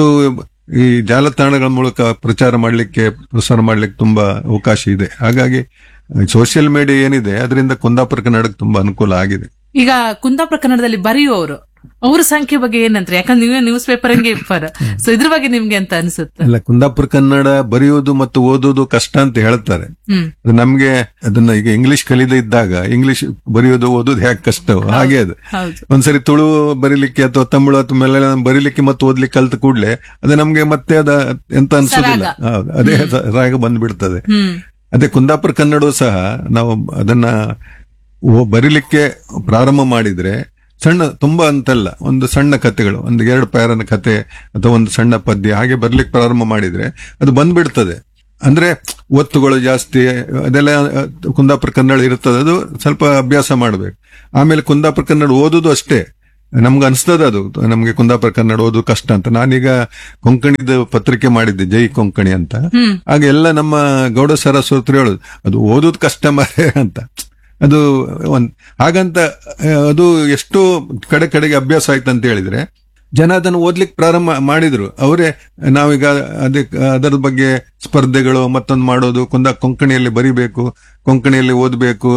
ಈ ಜಾಲತಾಣಗಳ ಮೂಲಕ ಪ್ರಚಾರ ಮಾಡಲಿಕ್ಕೆ ಪ್ರಸಾರ ಮಾಡಲಿಕ್ಕೆ ತುಂಬಾ ಅವಕಾಶ ಇದೆ ಹಾಗಾಗಿ ಸೋಷಿಯಲ್ ಮೀಡಿಯಾ ಏನಿದೆ ಅದರಿಂದ ಕುಂದಾಪುರ ಕನ್ನಡಕ್ಕೆ ತುಂಬಾ ಅನುಕೂಲ ಆಗಿದೆ ಈಗ ಕುಂದಾಪುರ ಕನ್ನಡದಲ್ಲಿ ಬರೆಯುವವರು ಅವ್ರ ಸಂಖ್ಯೆ ಬಗ್ಗೆ ಏನಂದ್ರೆ ಯಾಕಂದ್ರೆ ನೀವೇ ನ್ಯೂಸ್ ಪೇಪರ್ ಹಂಗೆ ಇಪ್ಪರ್ ಸೊ ಇದ್ರ ಬಗ್ಗೆ ನಿಮ್ಗೆ ಅಂತ ಅನ್ಸುತ್ತೆ ಅಲ್ಲ ಕುಂದಾಪುರ ಕನ್ನಡ ಬರೆಯೋದು ಮತ್ತು ಓದೋದು ಕಷ್ಟ ಅಂತ ಹೇಳ್ತಾರೆ ಹ್ಮ್ ಅದು ನಮ್ಗೆ ಅದನ್ನ ಈಗ ಇಂಗ್ಲಿಷ್ ಕಲಿದೇ ಇದ್ದಾಗ ಇಂಗ್ಲಿಷ್ ಬರೆಯೋದು ಓದೋದು ಹೇಗೆ ಕಷ್ಟವೋ ಹಾಗೆ ಅದು ಹೌದು ಒಂದ್ಸರಿ ತುಳು ಬರೀಲಿಕ್ಕೆ ಅಥವಾ ತಮಿಳು ಅಥವಾ ಮಲಯಾಳಂ ಬರೀಲಿಕ್ಕೆ ಮತ್ತು ಓದ್ಲಿಕ್ಕೆ ಕಲ್ತ ಕೂಡ್ಲೆ ಅದು ನಮ್ಗೆ ಮತ್ತೆ ಅದ ಎಂತ ಅನ್ಸೋದಿಲ್ಲ ಹೌದು, ಅದೇ ಸ- ರಾಗ ಬಂದ್ಬಿಡ್ತದೆ ಹ್ಮ್ ಅದೇ ಕುಂದಾಪುರ ಕನ್ನಡವು ಸಹ ನಾವು ಅದನ್ನ ಓ- ಬರೀಲಿಕ್ಕೆ ಪ್ರಾರಂಭ ಮಾಡಿದ್ರೆ ಸಣ್ಣ ತುಂಬಾ ಅಂತಲ್ಲ ಒಂದು ಸಣ್ಣ ಕಥೆಗಳು ಒಂದು ಎರಡು ಪ್ಯಾರನ ಕತೆ ಅಥವಾ ಒಂದು ಸಣ್ಣ ಪದ್ಯ ಹಾಗೆ ಬರ್ಲಿಕ್ಕೆ ಪ್ರಾರಂಭ ಮಾಡಿದ್ರೆ ಅದು ಬಂದ್ಬಿಡ್ತದೆ ಅಂದ್ರೆ ಒತ್ತುಗಳು ಜಾಸ್ತಿ ಅದೆಲ್ಲ ಆ, ಕುಂದಾಪುರ ಕನ್ನಡ ಇರ್ತದೆ ಅದು ಸ್ವಲ್ಪ ಅಭ್ಯಾಸ ಮಾಡ್ಬೇಕು ಆಮೇಲೆ ಕುಂದಾಪುರ ಕನ್ನಡ ಓದುದು ಅಷ್ಟೇ ನಮ್ಗೆ ಅನ್ಸ್ತದ ಅದು ನಮ್ಗೆ ಕುಂದಾಪುರ ಕನ್ನಡ ಓದು ಕಷ್ಟ ಅಂತ ನಾನೀಗ ಕೊಂಕಣಿದ ಪತ್ರಿಕೆ ಮಾಡಿದ್ದೆ ಜೈ ಕೊಂಕಣಿ ಅಂತ ಹ್ಮ್ ಆಗ ಎಲ್ಲ ನಮ್ಮ ಗೌಡ ಸರಸ್ವತಿ ಹೇಳುದು ಅದು ಓದುದು ಕಷ್ಟ ಮಾರೆ ಅಂತ ಅದು ಒಂದ್ ಹಾಗಂತ ಆ, ಅದು ಎಷ್ಟು ಕಡೆ ಕಡೆಗೆ ಅಭ್ಯಾಸ ಆಯ್ತು ಅಂತ ಹೇಳಿದ್ರೆ ಜನ ಅದನ್ನು ಓದ್ಲಿಕ್ಕೆ ಪ್ರಾರಂಭ ಮಾಡಿದ್ರು ಅವರೇ ನಾವೀಗ ಅದಕ್ಕೆ ಅದರ ಬಗ್ಗೆ ಸ್ಪರ್ಧೆಗಳು ಮತ್ತೊಂದು ಮಾಡೋದು ಕುಂದ ಕೊಂಕಣಿಯಲ್ಲಿ ಬರಿಬೇಕು ಕೊಂಕಣಿಯಲ್ಲಿ ಓದಬೇಕು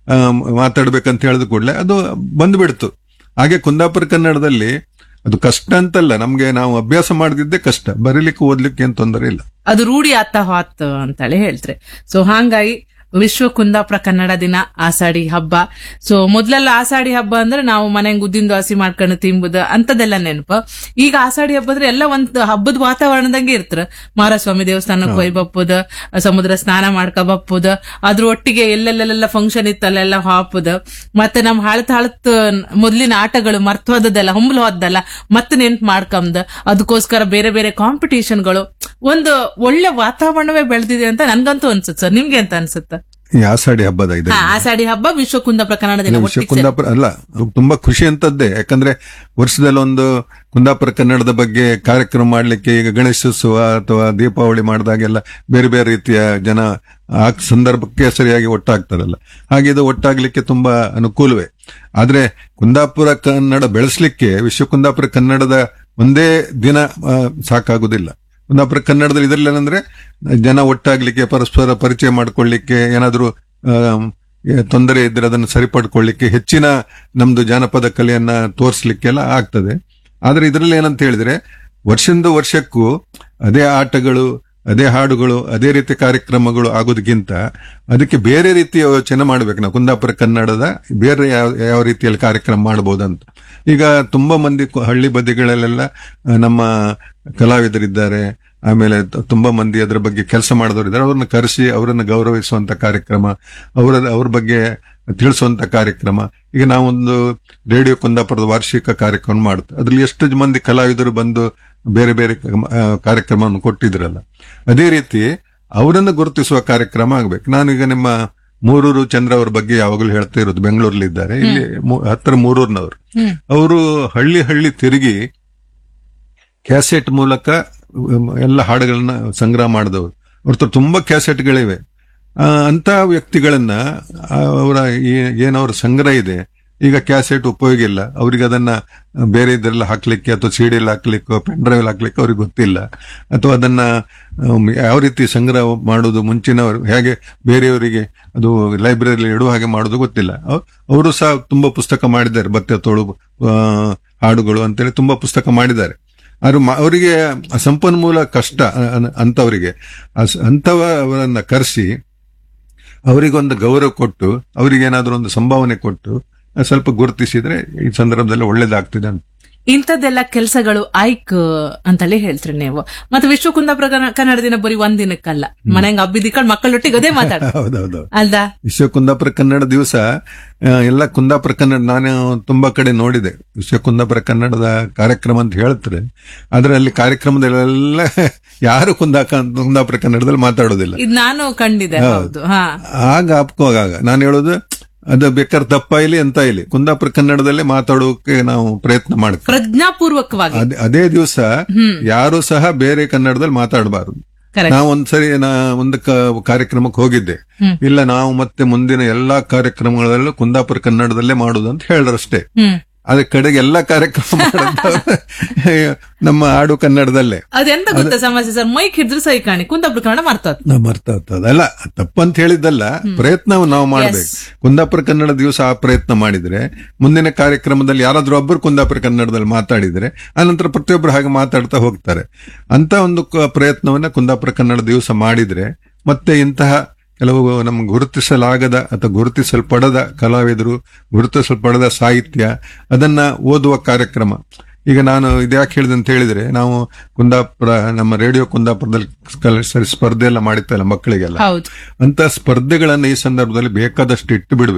ಮಾತಾಡ್ಬೇಕಂತ ಹೇಳಿದ ಕೂಡಲೇ ಅದು ಬಂದ್ಬಿಡ್ತು ಹಾಗೆ ಕುಂದಾಪುರ ಕನ್ನಡದಲ್ಲಿ ಅದು ಕಷ್ಟ ಅಂತಲ್ಲ ನಮ್ಗೆ ನಾವು ಅಭ್ಯಾಸ ಮಾಡದಿದ್ದೇ ಕಷ್ಟ ಬರೀಲಿಕ್ಕೆ ಓದ್ಲಿಕ್ಕೆ ಏನ್ ತೊಂದರೆ ಇಲ್ಲ ಅದು ರೂಢಿ ಆತ ಹೋತ್ ಅಂತೇಳಿ ಹೇಳ್ತಾರೆ ಸೊ ಹಾಂಗಾಗಿ ವಿಶ್ವ ಕುಂದಾಪುರ ಕನ್ನಡ ದಿನ ಆಸಾಡಿ ಹಬ್ಬ ಸೊ ಮೊದ್ಲೆಲ್ಲ ಆಸಾಡಿ ಹಬ್ಬ ಅಂದ್ರೆ ನಾವು ಮನೆಗೆ ಉದ್ದಿನ ದೋಸೆ ಮಾಡ್ಕೊಂಡು ತಿಂಬುದು ಅಂತದೆಲ್ಲ ನೆನಪು ಈಗ ಆಸಾಡಿ ಹಬ್ಬ ಅಂದ್ರೆ ಎಲ್ಲ ಒಂದ್ ಹಬ್ಬದ ವಾತಾವರಣದಂಗೆ ಇರ್ತಾರ ಮಾರಸ್ವಾಮಿ ದೇವಸ್ಥಾನಕ್ಕೆ ಹೋಗಿ ಬಪ್ಪುದ ಸಮುದ್ರ ಸ್ನಾನ ಮಾಡ್ಕೊ ಬಪ್ಪುದ ಅದ್ರ ಒಟ್ಟಿಗೆ ಎಲ್ಲೆಲ್ಲೆಲ್ಲ ಫಂಕ್ಷನ್ ಇತ್ತಲ್ಲೆಲ್ಲ ಹಾಪುದ ಮತ್ತೆ ನಮ್ ಹಳತ್ ಹಳತ್ ಮೊದ್ಲಿನ ಆಟಗಳು ಮರ್ತೋದಲ್ಲ ಹೊಂಬಲ್ ಹೋದಲ್ಲ ಮತ್ತೆ ನೆನ್ಪು ಮಾಡ್ಕೊಂಡ್ ಅದಕ್ಕೋಸ್ಕರ ಬೇರೆ ಬೇರೆ ಕಾಂಪಿಟೇಷನ್ಗಳು ಒಂದು ಒಳ್ಳೆ ವಾತಾವರಣವೇ ಬೆಳೆದಿದೆ ಅಂತ ನನ್ಗಂತೂ ಅನ್ಸುತ್ತೆ ಸರ್ ನಿಮ್ಗೆ ಅಂತ ಅನ್ಸುತ್ತೆ ಈ ಆಷಾಢಿ ಹಬ್ಬದ ಇದೆ ಹಾ ಆಷಾಢಿ ಹಬ್ಬ ವಿಶ್ವ ಕುಂದಾಪುರ ಕನ್ನಡ ದಿನ ವಿಶ್ವ ಒಟ್ಟಿಗೆ ಸೇರಿ- ಕುಂದಾಪುರ ಅಲ್ಲ ಅದು ತುಂಬಾ ಖುಷಿ ಅಂತದ್ದೇ ಯಾಕಂದ್ರೆ ವರ್ಷದಲ್ಲಿ ಒಂದು ಕುಂದಾಪುರ ಕನ್ನಡದ ಬಗ್ಗೆ ಕಾರ್ಯಕ್ರಮ ಮಾಡ್ಲಿಕ್ಕೆ ಈಗ ಗಣೇಶೋತ್ಸವ ಅಥವಾ ದೀಪಾವಳಿ ಮಾಡಿದಾಗೆಲ್ಲ ಬೇರೆ ಬೇರೆ ರೀತಿಯ ಜನ ಆ ಸಂದರ್ಭಕ್ಕೆ ಸರಿಯಾಗಿ ಒಟ್ಟಾಗ್ತಾರಲ್ಲ ಹಾಗೆ ಇದು ಒಟ್ಟಾಗ್ಲಿಕ್ಕೆ ತುಂಬಾ ಅನುಕೂಲವೇ ಆದ್ರೆ ಕುಂದಾಪುರ ಕನ್ನಡ ಬೆಳೆಸಲಿಕ್ಕೆ ವಿಶ್ವ ಕುಂದಾಪುರ ಕನ್ನಡದ ಒಂದೇ ದಿನ ಆ, ಸಾಕಾಗುದಿಲ್ಲ ಕುಂದಾಪುರ ಕನ್ನಡದಲ್ಲಿ ಇದರಲ್ಲಿ ಏನಂದ್ರೆ ಜನ ಒಟ್ಟಾಗ್ಲಿಕ್ಕೆ ಪರಸ್ಪರ ಪರಿಚಯ ಮಾಡ್ಕೊಳ್ಳಿಕ್ಕೆ ಏನಾದ್ರೂ ಆಮ್, ಏ- ತೊಂದರೆ ಇದ್ರೆ ಅದನ್ನು ಸರಿಪಡ್ಕೊಳ್ಳಿಕ್ಕೆ ಹೆಚ್ಚಿನ ನಮ್ದು ಜಾನಪದ ಕಲೆಯನ್ನ ತೋರಿಸ್ಲಿಕ್ಕೆಲ್ಲ ಆಗ್ತದೆ ಆದ್ರೆ ಇದರಲ್ಲಿ ಏನಂತ ಹೇಳಿದ್ರೆ ವರ್ಷದಿಂದ ವರ್ಷಕ್ಕೂ ಅದೇ ಆಟಗಳು ಅದೇ ಹಾಡುಗಳು ಅದೇ ರೀತಿ ಕಾರ್ಯಕ್ರಮಗಳು ಆಗೋದಕ್ಕಿಂತ ಅದಕ್ಕೆ ಬೇರೆ ರೀತಿಯ ಯೋಚನೆ ಮಾಡ್ಬೇಕು ನಾವು ಕುಂದಾಪುರ ಕನ್ನಡದ ಬೇರೆ ಯಾವ ಯಾವ ರೀತಿಯಲ್ಲಿ ಕಾರ್ಯಕ್ರಮ ಮಾಡಬಹುದಂತ ಈಗ ತುಂಬಾ ಮಂದಿ ಕು- ಹಳ್ಳಿ ಬದಿಗಳಲ್ಲೆಲ್ಲ ಆ, ನಮ್ಮ ಕಲಾವಿದರಿದ್ದಾರೆ ಆಮೇಲೆ ತ- ತುಂಬಾ ಮಂದಿ ಅದರ ಬಗ್ಗೆ ಕೆಲಸ ಮಾಡಿದವರಿದ್ದಾರೆ ಅವ್ರನ್ನ ಕರೆಸಿ ಅವರನ್ನ ಗೌರವಿಸುವಂತ ಕಾರ್ಯಕ್ರಮ ಅವರ ಅವ್ರ ಬಗ್ಗೆ ತಿಳಿಸುವಂತ ಕಾರ್ಯಕ್ರಮ ಈಗ ನಾವೊಂದು ರೇಡಿಯೋ ಕುಂದಾಪುರದ ವಾರ್ಷಿಕ ಕಾರ್ಯಕ್ರಮ ಮಾಡುತ್ತೆ ಅದ್ರಲ್ಲಿ ಎಷ್ಟು ಮಂದಿ ಕಲಾವಿದರು ಬಂದು ಬೇರೆ ಬೇರೆ ಆ, ಕಾರ್ಯಕ್ರಮವನ್ನು ಕೊಟ್ಟಿದ್ರಲ್ಲ ಅದೇ ರೀತಿ ಅವರನ್ನು ಗುರುತಿಸುವ ಕಾರ್ಯಕ್ರಮ ಆಗ್ಬೇಕು ನಾನೀಗ ನಿಮ್ಮ ಮೂರೂರು ಚಂದ್ರ ಅವ್ರ ಬಗ್ಗೆ ಯಾವಾಗಲೂ ಹೇಳ್ತಾ ಇರೋದು ಬೆಂಗಳೂರಲ್ಲಿ ಇದ್ದಾರೆ ಇಲ್ಲಿ ಮೂ- ಹತ್ತಿರ ಮೂರೂರ್ನವರು ಹ್ಮ್. ಅವರು ಹಳ್ಳಿ ಹಳ್ಳಿ ತಿರುಗಿ ಕ್ಯಾಸೆಟ್ ಮೂಲಕ ಉಮ್, ಎಲ್ಲ ಹಾಡುಗಳನ್ನ ಸಂಗ್ರಹ ಮಾಡಿದವರು ಅವ್ರ ಹತ್ರ ತುಂಬಾ ಕ್ಯಾಸೆಟ್ಗಳಿವೆ ಆ, ಅಂತ ವ್ಯಕ್ತಿಗಳನ್ನ ಆ, ಅವರ ಈ- ಏನವರ ಸಂಗ್ರಹ ಇದೆ ಈಗ ಕ್ಯಾಸೆಟ್ ಉಪಯೋಗ ಇಲ್ಲ ಅವ್ರಿಗೆ ಅದನ್ನ ಬೇರೆ ಇದೆಲ್ಲ ಹಾಕ್ಲಿಕ್ಕೆ ಅಥವಾ ಸಿಡಿಯಲ್ಲಿ ಹಾಕ್ಲಿಕ್ಕೆ ಪೆನ್ ಡ್ರೈವ್ ಹಾಕ್ಲಿಕ್ಕೆ ಅವ್ರಿಗೆ ಗೊತ್ತಿಲ್ಲ ಅಥವಾ ಅದನ್ನ ಉಮ್, ಯಾವ ರೀತಿ ಸಂಗ್ರಹ ಮಾಡೋದು ಮುಂಚಿನವರು ಹೇಗೆ ಬೇರೆಯವರಿಗೆ ಅದು ಲೈಬ್ರರಿಯಲ್ಲಿ ಇಡುವ ಹಾಗೆ ಮಾಡೋದು ಗೊತ್ತಿಲ್ಲ ಅವ್- ಅವರು ಸಹ ತುಂಬಾ ಪುಸ್ತಕ ಮಾಡಿದ್ದಾರೆ ಭತ್ತೆ ತೋಳು ಆ, ಹಾಡುಗಳು ಅಂತೇಳಿ ತುಂಬಾ ಪುಸ್ತಕ ಮಾಡಿದ್ದಾರೆ ಆದ್ರೆ ಮ- ಅವರಿಗೆ ಆ ಸಂಪನ್ಮೂಲ ಕಷ್ಟ ಅ- ಅ- ಅಂತವರಿಗೆ ಆ ಸ- ಅಂತವರನ್ನ ಕರೆಸಿ ಅವರಿಗೊಂದು ಗೌರವ ಕೊಟ್ಟು ಅವರಿಗೆ ಏನಾದ್ರೂ ಒಂದು ಸಂಭಾವನೆ ಕೊಟ್ಟು ಆ, ಸ್ವಲ್ಪ ಗುರುತಿಸಿದ್ರೆ ಈ ಸಂದರ್ಭದಲ್ಲಿ ಒಳ್ಳೇದಾಗ್ತಿದೆ ಅಂತ ಇಂಥದ್ದೆಲ್ಲ ಕೆಲಸಗಳು ಆಯ್ಕ್ ಅಂತಲೇ ಹೇಳ್ತೀರಿ ನೀವು ಮತ್ತೆ ವಿಶ್ವ ಕುಂದಾಪುರ ಕನ್ನ- ಕನ್ನಡ ದಿನ ಬರೀ ಒಂದ್ ದಿನಕ್ಕಲ್ಲ ಮನೆಗೆ ಹಬ್ಬಿದಿಕ್ಕಳು ಮಕ್ಕಳೊಟ್ಟಿಗೆ ಅದೇ ಮಾತಾಡ ಹೌದೌದು ಅಲ್ದಾ ವಿಶ್ವ ಕುಂದಾಪುರ ಕನ್ನಡ ದಿವಸ ಆ, ಎಲ್ಲ ಕುಂದಾಪುರ ಕನ್ನಡ ನಾನು ತುಂಬಾ ಕಡೆ ನೋಡಿದೆ ವಿಶ್ವ ಕುಂದಾಪುರ ಕನ್ನಡದ ಕಾರ್ಯಕ್ರಮ ಅಂತ ಹೇಳ್ತಾರೆ ಆದ್ರೆ ಅಲ್ಲಿ ಕಾರ್ಯಕ್ರಮದಲ್ಲೆಲ್ಲ ಯಾರು ಕುಂದಾ ಕುಂದಾಪುರ ಕನ್ನಡದಲ್ಲಿ ಮಾತಾಡೋದಿಲ್ಲ ಇದ್ ನಾನು ಕಂಡಿದೆ ಹೌದು ಹಾ ಆಗ ಆಗ ನಾನು ಹೇಳೋದು ಅದು ಬೇಕಾದ್ರೆ ತಪ್ಪ ಇಲ್ಲಿ ಅಂತ ಇಲ್ಲಿ ಕುಂದಾಪುರ ಕನ್ನಡದಲ್ಲೇ ಮಾತಾಡೋಕೆ ನಾವು ಪ್ರಯತ್ನ ಮಾಡ್ತೀವಿ ಪ್ರಜ್ಞಾಪೂರ್ವಕವಾಗಿ ಅದೇ ಅದೇ ದಿವಸ ಯಾರು ಸಹ ಬೇರೆ ಕನ್ನಡದಲ್ಲಿ ಮಾತಾಡಬಾರದು ಕರೆಕ್ಟ್ ನಾವು ಒಂದ್ಸರಿ ನಾ ಒಂದು ಕ- ಕಾರ್ಯಕ್ರಮಕ್ಕೆ ಹೋಗಿದ್ದೆ ಹ್ಮ್. ಇಲ್ಲ ನಾವು ಮತ್ತೆ ಮುಂದಿನ ಎಲ್ಲಾ ಕಾರ್ಯಕ್ರಮಗಳಲ್ಲೂ ಕುಂದಾಪುರ ಕನ್ನಡದಲ್ಲೇ ಮಾಡುದು ಅಂತ ಹೇಳಿದ್ರಷ್ಟೇ ಹ್ಮ್ ಅದ್ರ ಕಡೆಗೆ ಎಲ್ಲಾ ಕಾರ್ಯಕ್ರಮ ಮಾಡೋದು ನಮ್ಮ ಆಡು ಕನ್ನಡದಲ್ಲೇ ಅದೆಂತ ಗೊತ್ತಾ ಸಮಸ್ಯೆ ಸರ್ ಮೈಕ್ ಹಿಡಿದ್ರು ಸೈ ಕಾಣಿ ಕುಂದಾಪುರ ಕನ್ನಡ ಮರ್ತೋದ್ ನಾವು ಮರ್ತಾ ಹೋಗ್ತದೆ. ಅಲ್ಲ ತಪ್ಪಂತ ಹೇಳಿದ್ದಲ್ಲ ಪ್ರಯತ್ನ ನಾವು ಮಾಡ್ಬೇಕು ಕುಂದಾಪುರ ಕನ್ನಡ ದಿವಸ ಆ ಪ್ರಯತ್ನ ಮಾಡಿದ್ರೆ ಮುಂದಿನ ಕಾರ್ಯಕ್ರಮದಲ್ಲಿ ಯಾರಾದ್ರೂ ಒಬ್ಬರು ಕುಂದಾಪುರ ಕನ್ನಡದಲ್ಲಿ ಮಾತಾಡಿದ್ರೆ ಆನಂತರ ಪ್ರತಿಯೊಬ್ಬರು ಹಾಗೆ ಮಾತಾಡ್ತಾ ಹೋಗ್ತಾರೆ ಅಂತ ಒಂದು ಕ- ಪ್ರಯತ್ನವನ್ನ ಕುಂದಾಪುರ ಕನ್ನಡ ದಿವಸ ಮಾಡಿದ್ರೆ ಮತ್ತೆ ಇಂತಹ ಕೆಲವು ನಮ್ಗೆ ಗುರುತಿಸಲಾಗದ ಅಥವಾ ಗುರುತಿಸಲ್ಪಡದ ಕಲಾವಿದರು ಗುರುತಿಸಲ್ಪಡದ ಸಾಹಿತ್ಯ ಅದನ್ನ ಓದುವ ಕಾರ್ಯಕ್ರಮ ಈಗ ನಾನು ಇದ್ಯಾಕೆ ಹೇಳಿದೆ ಅಂತ ಹೇಳಿದ್ರೆ ನಾವು ಕುಂದಾಪುರ ನಮ್ಮ ರೇಡಿಯೋ ಕುಂದಾಪುರದಲ್ಲಿ ಸ್ಕಲ- ಸರಿ ಸ್ಪರ್ಧೆ ಎಲ್ಲ ಮಾಡಿತ್ತಲ್ಲ ಮಕ್ಕಳಿಗೆಲ್ಲ ಹೌದು ಅಂತ ಸ್ಪರ್ಧೆಗಳನ್ನ ಈ ಸಂದರ್ಭದಲ್ಲಿ ಬೇಕಾದಷ್ಟು ಇಟ್ಟು ಬಿಡ್ಬೇಕು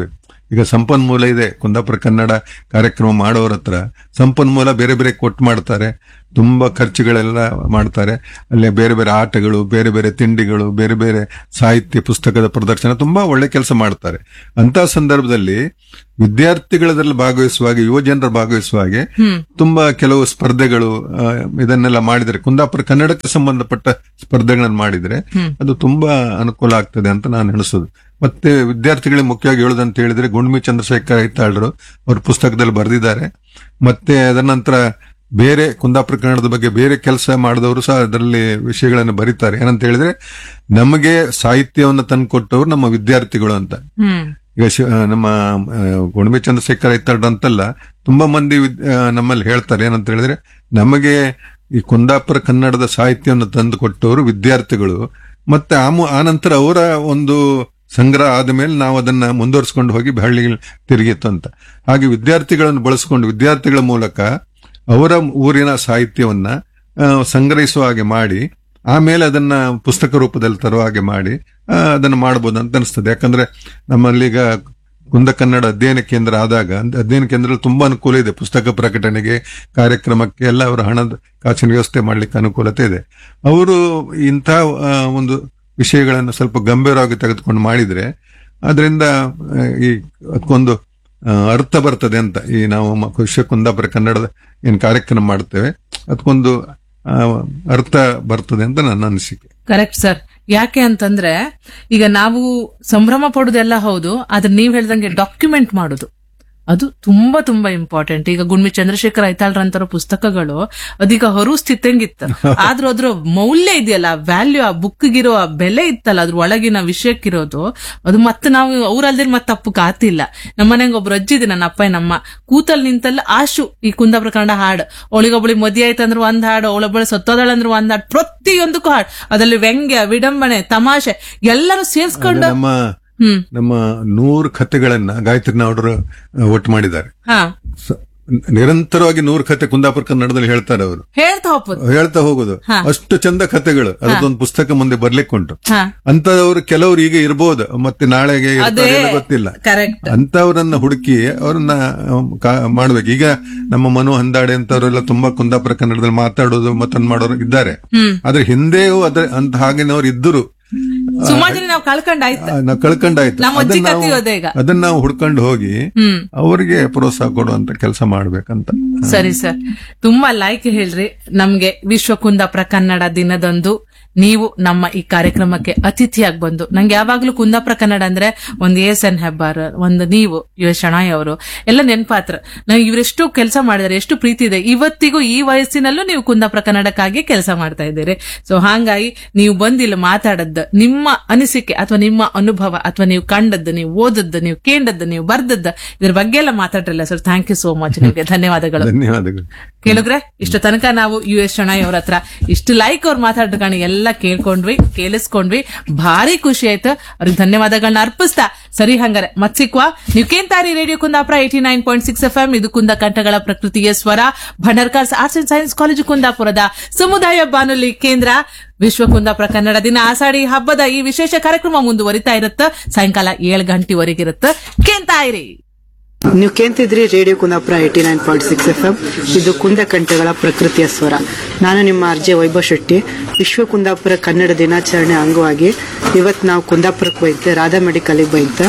ಈಗ ಸಂಪನ್ಮೂಲ ಇದೆ ಕುಂದಾಪುರ ಕನ್ನಡ ಕಾರ್ಯಕ್ರಮ ಮಾಡೋರ ಹತ್ರ ಸಂಪನ್ಮೂಲ ಬೇರೆ ಬೇರೆ ಕೊಟ್ಟು ಮಾಡ್ತಾರೆ ತುಂಬಾ ಖರ್ಚುಗಳೆಲ್ಲ ಮಾಡ್ತಾರೆ ಅಲ್ಲಿ ಬೇರೆ ಬೇರೆ ಆಟಗಳು ಬೇರೆ ಬೇರೆ ತಿಂಡಿಗಳು ಬೇರೆ ಬೇರೆ ಸಾಹಿತ್ಯ ಪುಸ್ತಕದ ಪ್ರದರ್ಶನ ತುಂಬಾ ಒಳ್ಳೆ ಕೆಲಸ ಮಾಡ್ತಾರೆ ಅಂತ ಸಂದರ್ಭದಲ್ಲಿ ವಿದ್ಯಾರ್ಥಿಗಳದ್ರಲ್ಲಿ ಭಾಗವಹಿಸುವಾಗ ಯುವ ಜನರ ಭಾಗವಹಿಸುವಾಗೆ ತುಂಬಾ ಕೆಲವು ಸ್ಪರ್ಧೆಗಳು ಆ, ಇದನ್ನೆಲ್ಲ ಮಾಡಿದರೆ ಕುಂದಾಪುರ ಕನ್ನಡಕ್ಕೆ ಸಂಬಂಧಪಟ್ಟ ಸ್ಪರ್ಧೆಗಳನ್ನು ಮಾಡಿದ್ರೆ ಅದು ತುಂಬಾ ಅನುಕೂಲ ಆಗ್ತದೆ ಅಂತ ನಾನು ಎಣಿಸೋದು ಮತ್ತೆ ವಿದ್ಯಾರ್ಥಿಗಳಿಗೆ ಮುಖ್ಯವಾಗಿ ಹೇಳೋದಂತ ಹೇಳಿದ್ರೆ ಗುಂಡ್ಮಿ ಚಂದ್ರಶೇಖರ್ ಐತಾಳ್ರು ಅವ್ರ ಪುಸ್ತಕದಲ್ಲಿ ಬರೆದಿದ್ದಾರೆ ಮತ್ತೆ ಅದರ ನಂತರ ಬೇರೆ ಕುಂದಾಪುರ ಕನ್ನಡದ ಬಗ್ಗೆ ಬೇರೆ ಕೆಲಸ ಮಾಡಿದವರು ಸಹ ಅದರಲ್ಲಿ ವಿಷಯಗಳನ್ನು ಬರೀತಾರೆ ಏನಂತ ಹೇಳಿದ್ರೆ ನಮಗೆ ಸಾಹಿತ್ಯವನ್ನು ತಂದುಕೊಟ್ಟವರು ನಮ್ಮ ವಿದ್ಯಾರ್ಥಿಗಳು ಅಂತ ಹ್ಮ್ ಈಗ ಶಿ- ಆ, ನಮ್ಮ ಆ, ಗುಣಮೆ ಚಂದ್ರಶೇಖರ್ ಐತಾಳ್ರು ಅಂತಲ್ಲ ತುಂಬಾ ಮಂದಿ ವಿದ್- ಆ, ನಮ್ಮಲ್ಲಿ ಹೇಳ್ತಾರೆ ಏನಂತ ಹೇಳಿದ್ರೆ ನಮಗೆ ಈ ಕುಂದಾಪುರ ಕನ್ನಡದ ಸಾಹಿತ್ಯವನ್ನು ತಂದು ಕೊಟ್ಟವರು ವಿದ್ಯಾರ್ಥಿಗಳು ಮತ್ತೆ ಆ ಮು- ಆ ನಂತರ ಅವರ ಒಂದು ಸಂಗ್ರಹ ಆದ್ಮೇಲೆ ನಾವು ಅದನ್ನ ಮುಂದುವರಿಸಿಕೊಂಡು ಹೋಗಿ ಹಳ್ಳಿ ತಿರುಗಿತ್ತು ಅಂತ ಹಾಗೆ ವಿದ್ಯಾರ್ಥಿಗಳನ್ನು ಬಳಸಿಕೊಂಡು ವಿದ್ಯಾರ್ಥಿಗಳ ಮೂಲಕ ಅವರ ಊರಿನ ಸಾಹಿತ್ಯವನ್ನ ಆ, ಸಂಗ್ರಹಿಸುವ ಹಾಗೆ ಮಾಡಿ ಆಮೇಲೆ ಅದನ್ನ ಪುಸ್ತಕ ರೂಪದಲ್ಲಿ ತರುವ ಹಾಗೆ ಮಾಡಿ ಆ, ಅದನ್ನ ಮಾಡಬಹುದು ಅಂತ ಅನಿಸ್ತದೆ ಯಾಕಂದ್ರೆ ನಮ್ಮಲ್ಲೀಗ ಕುಂದ ಕನ್ನಡ ಅಧ್ಯಯನ ಕೇಂದ್ರ ಆದಾಗ ಅಂದ್- ಅಧ್ಯಯನ ಕೇಂದ್ರದಲ್ಲಿ ತುಂಬಾ ಅನುಕೂಲ ಇದೆ ಪುಸ್ತಕ ಪ್ರಕಟಣೆಗೆ ಕಾರ್ಯಕ್ರಮಕ್ಕೆ ಎಲ್ಲ ಅವರ ಹಣದ ಕಾಸಿನ ವ್ಯವಸ್ಥೆ ಮಾಡ್ಲಿಕ್ಕೆ ಅನುಕೂಲತೆ ಇದೆ ಅವರು ಇಂಥ ಆ, ಒಂದು ವಿಷಯಗಳನ್ನು ಸ್ವಲ್ಪ ಗಂಭೀರವಾಗಿ ತೆಗೆದುಕೊಂಡು ಮಾಡಿದ್ರೆ ಅದರಿಂದ ಆ, ಈ ಅದಕ್ಕೊಂದು ಆ, ಅರ್ಥ ಬರ್ತದೆ ಅಂತ ಈ ನಾವು ಮ- ವಿಶ್ವ ಕುಂದಾಪುರ ಕನ್ನಡದ ಏನ್ ಕಾರ್ಯಕ್ರಮ ಮಾಡ್ತೇವೆ ಅದಕ್ಕೊಂದು ಆ, ಅರ್ಥ ಬರ್ತದೆ ಅಂತ ನನ್ನ ಅನಿಸಿಕೆ ಕರೆಕ್ಟ್ ಸರ್ ಯಾಕೆ ಅಂತಂದ್ರೆ ಈಗ ನಾವು ಸಂಭ್ರಮ ಪಡೋದೆಲ್ಲ ಹೌದು ಆದ್ರೆ ನೀವ್ ಹೇಳ್ದಂಗೆ ಡಾಕ್ಯುಮೆಂಟ್ ಮಾಡೋದು ಅದು ತುಂಬಾ ತುಂಬಾ ಇಂಪಾರ್ಟೆಂಟ್ ಈಗ ಗುಣ್ಮಿ ಚಂದ್ರಶೇಖರ್ ಐತಾಳ್ರಂತರ ಪುಸ್ತಕಗಳು ಅದೀಗ ಹೊರು ಸ್ಥಿತಂಗಿತ್ತು ಆದ್ರೂ ಅದ್ರ ಮೌಲ್ಯ ಇದೆಯಲ್ಲ ವ್ಯಾಲ್ಯೂ ಆ ಬುಕ್ಗಿರೋ ಆ ಬೆಲೆ ಇತ್ತಲ್ಲ ಅದ್ರ ಒಳಗಿನ ವಿಷಯಕ್ಕಿರೋದು ಅದು ಮತ್ತೆ ನಾವು ಅವ್ರಲ್ದೇ ಮತ್ತೆ ತಪ್ಪು ಕಾತಿಲ್ಲ ನಮ್ಮ ಮನೆಗೆ ಒಬ್ರು ಅಜ್ಜಿದೆ ನನ್ನ ಅಪ್ಪ ನಮ್ಮ ಕೂತಲ್ ನಿಂತಲ್ಲ ಆಶು ಈ ಕುಂದಾಪುರ ಕನ್ನಡ ಹಾಡು ಅವಳಿಗೊಬ್ಳಿಗೆ ಮದುವೆ ಆಯ್ತಂದ್ರೆ ಒಂದ್ ಹಾಡು ಅವಳೊಬ್ಬಳು ಸತ್ತೋದಳಂದ್ರೆ ಒಂದ್ ಹಾಡು ಪ್ರತಿಯೊಂದಕ್ಕೂ ಹಾಡು ಅದರಲ್ಲಿ ವ್ಯಂಗ್ಯ ವಿಡಂಬನೆ ತಮಾಷೆ ಎಲ್ಲರೂ ಸೇರ್ಸ್ಕೊಂಡು ನಮ್ಮ ಹ್ಮ್ ನಮ್ಮ ನೂರು ಕಥೆಗಳನ್ನ ಗಾಯತ್ರಿ ನಾವ್ರು ಒಟ್ಟು ಮಾಡಿದ್ದಾರೆ ಹಾ ಸ- ನಿರಂತರವಾಗಿ ನೂರು ಕತೆ ಕುಂದಾಪುರ ಕನ್ನಡದಲ್ಲಿ ಹೇಳ್ತಾರೆ ಅವರು ಹೇಳ್ತಾ ಹೋಗ್ಬೋದು ಹೇಳ್ತಾ ಹೋಗುದು ಹಾ. ಅಷ್ಟು ಚಂದ ಕಥೆಗಳು ಅದೊಂದು ಪುಸ್ತಕ ಮುಂದೆ ಬರ್ಲಿಕ್ಕೆ ಉಂಟು ಹಾ ಅಂತದವರು ಕೆಲವರು ಈಗ ಇರ್ಬೋದು ಮತ್ತೆ ನಾಳೆಗೆ ಅದೇ ಇರ್ತಾರೆ ಏನೋ ಗೊತ್ತಿಲ್ಲ ಕರೆಕ್ಟ್ ಅಂತವರನ್ನ ಹುಡುಕಿ ಅವ್ರನ್ನ ಅಹ್, ಕಾ- ಮಾಡ್ಬೇಕು ಈಗ ನಮ್ಮ ಮನು ಹಂದಾಡೆ ಅಂತವರೆಲ್ಲ ತುಂಬಾ ಕುಂದಾಪುರ ಕನ್ನಡದಲ್ಲಿ ಮಾತಾಡೋದು ಮತ್ತೊಂದು ಮಾಡೋರು ಇದ್ದಾರೆ ಹ್ಮ್ ಆದ್ರೆ ಹಿಂದೆಯೂ ಅದ್ರ ಅಂತ ಹಾಗೇನವ್ರು ಇದ್ದರು ಸುಮಾರು ಜನ ನಾವು ಕಳ್ಕೊಂಡಾಯ್ತು ಆ, ನಾವು ಕಳ್ಕೊಂಡಾಯ್ತು ನಮ್ಮ ಅಜ್ಜಿ ಅದನ್ನ ನಾವು- ಕಥೆ ಅದೇ ಈಗ. ಅದನ್ನ ನಾವು ಹುಡ್ಕೊಂಡು ಹೋಗಿ ಹ್ಮ್ ಅವರಿಗೆ ಪ್ರೋತ್ಸಾಹ ಕೊಡುವಂತ ಕೆಲಸ ಮಾಡ್ಬೇಕಂತ ಸರಿ ಸರ್ ತುಂಬಾ ಲೈಕ್ ಹೇಳ್ರಿ ನಮ್ಗೆ ವಿಶ್ವ ಕುಂದಾಪುರ ಕನ್ನಡ ದಿನದಂದು ನೀವು ನಮ್ಮ ಈ ಕಾರ್ಯಕ್ರಮಕ್ಕೆ ಅತಿಥಿಯಾಗಿ ಬಂದು ನಂಗೆ ಯಾವಾಗ್ಲೂ ಕುಂದಾಪುರ ಕನ್ನಡ ಅಂದ್ರೆ ಒಂದು ಎಸ್ ಎನ್ ಹೆಬ್ಬಾರ್ ಒಂದು ನೀವು ಯು ಎಸ್ ಶಣಾಯ್ ಅವರು ಎಲ್ಲ ನೆನಪಾತ್ರ ನಂಗೆ ಇವರೆಷ್ಟು ಕೆಲಸ ಮಾಡಿದಾರೆ ಎಷ್ಟು ಪ್ರೀತಿ ಇದೆ ಇವತ್ತಿಗೂ ಈ ವಯಸ್ಸಿನಲ್ಲೂ ನೀವು ಕುಂದಾಪುರ ಕನ್ನಡಕ್ಕಾಗಿ ಕೆಲಸ ಮಾಡ್ತಾ ಇದ್ದೀರಿ ಸೊ ಹಾಗಾಗಿ ನೀವು ಬಂದಿಲ್ಲ ಮಾತಾಡದ್ದು ನಿಮ್ಮ ಅನಿಸಿಕೆ ಅಥವಾ ನಿಮ್ಮ ಅನುಭವ ಅಥವಾ ನೀವು ಕಂಡದ್ದು ನೀವು ಓದದ್ದು ನೀವು ಕೇಂಡದ್ದು ನೀವು ಬರ್ದದ್ದು ಇದ್ರ ಬಗ್ಗೆ ಎಲ್ಲ ಮಾತಾಡ್ರಲ್ಲ sir thank you so much ನಿಮಗೆ ಧನ್ಯವಾದಗಳು ಧನ್ಯವಾದಗಳು ಕೇಳಿದ್ರೆ ಇಷ್ಟು ತನಕ ನಾವು ಯು ಎಸ್ ಶಣಾಯ್ ಅವ್ರ ಹತ್ರ ಇಷ್ಟು ಲೈಕ್ ಅವ್ರು ಮಾತಾಡ್ಕೊಂಡು ಎಲ್ಲ ಕೇಳ್ಕೊಂಡ್ವಿ ಕೇಳಿಸ್ಕೊಂಡ್ವಿ ಭಾರಿ ಖುಷಿ ಆಯ್ತು ಅವ್ರಿಗೆ ಧನ್ಯವಾದಗಳನ್ನ ಅರ್ಪಿಸ್ತಾ ಸರಿ ಹಂಗಾರೆ ಮತ್ ಸಿಕ್ವಾ ನೀವು ಕೇಂತಾರಿ radio Kundapura eighty nine point six F M ಇದು ಕುಂದ ಕಂಠಗಳ ಪ್ರಕೃತಿಯ ಸ್ವರ Bhandarkars arts and science college ಕುಂದಾಪುರದ ಸಮುದಾಯ ಬಾನುಲಿ ಕೇಂದ್ರ ವಿಶ್ವ ಕುಂದಾಪುರ ಕನ್ನಡ ದಿನ ಆಷಾಢಿ ಹಬ್ಬದ ಈ ವಿಶೇಷ ಕಾರ್ಯಕ್ರಮ ಮುಂದುವರಿತಾ ಇರುತ್ತೆ ಸಾಯಂಕಾಲ ಏಳು ಗಂಟೆವರೆಗಿರುತ್ತೆ ಕೇಂತಾಯಿರಿ ನೀವು ಕೇಂತಿದ್ರಿ radio Kundapura eighty nine point six F M ಇದು ಕುಂದ ಕಂಠಗಳ ಪ್ರಕೃತಿಯ ಸ್ವರ ನಾನು ನಿಮ್ಮ ಅರ್ಜೆ ವೈಭವ್ ಶೆಟ್ಟಿ ವಿಶ್ವ ಕುಂದಾಪುರ ಕನ್ನಡ ದಿನಾಚರಣೆ ಅಂಗವಾಗಿ ಇವತ್ತು ನಾವು ಕುಂದಾಪುರಕ್ಕೆ ಬೈತೆ ರಾಧಾ ಮೆಡಿಕಲ್ಗೆ ಬೈತೆ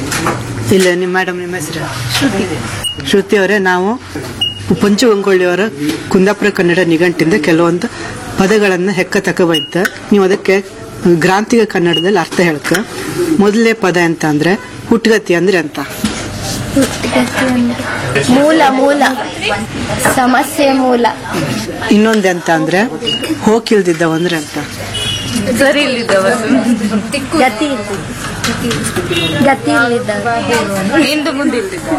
ಇಲ್ಲ ನಿಮ್ಮ ಮೇಡಮ್ ನಿಮ್ಮ ಹೆಸರು ಶ್ರುತಿ ಅವರೇ ನಾವು ಪಂಚು ಗಂಗೊಳ್ಳಿಯವರ ಕುಂದಾಪುರ ಕನ್ನಡ ನಿಘಂಟಿಂದ ಕೆಲವೊಂದು ಪದಗಳನ್ನು ಹೆಕ್ಕ ತಕ ಬೈತೆ ನೀವು ಅದಕ್ಕೆ ಗ್ರಾಂಥಿಕ ಕನ್ನಡದಲ್ಲಿ ಅರ್ಥ ಹೇಳ್ಕ ಮೊದಲನೇ ಪದ ಅಂತ ಅಂದ್ರೆ ಹುಟ್ಗತಿ ಅಂದ್ರೆ ಅಂತ ಹುಟ್ಟುಗಟ್ಟಿ ಅಂದ್ರೆ ಮೂಲ ಮೂಲ ಸಮಸ್ಯೆ ಮೂಲ ಇನ್ನೊಂದು ಅಂತ ಅಂದ್ರೆ ಹೋಗಿಲ್ದಿದ್ದವ ಅಂದ್ರೆ ಅಂತ ಸರಿ ಗತಿ ಗತಿ ಇಲ್ಲಿದ್ದವ ಹಿಂದೆ ಮುಂದೆ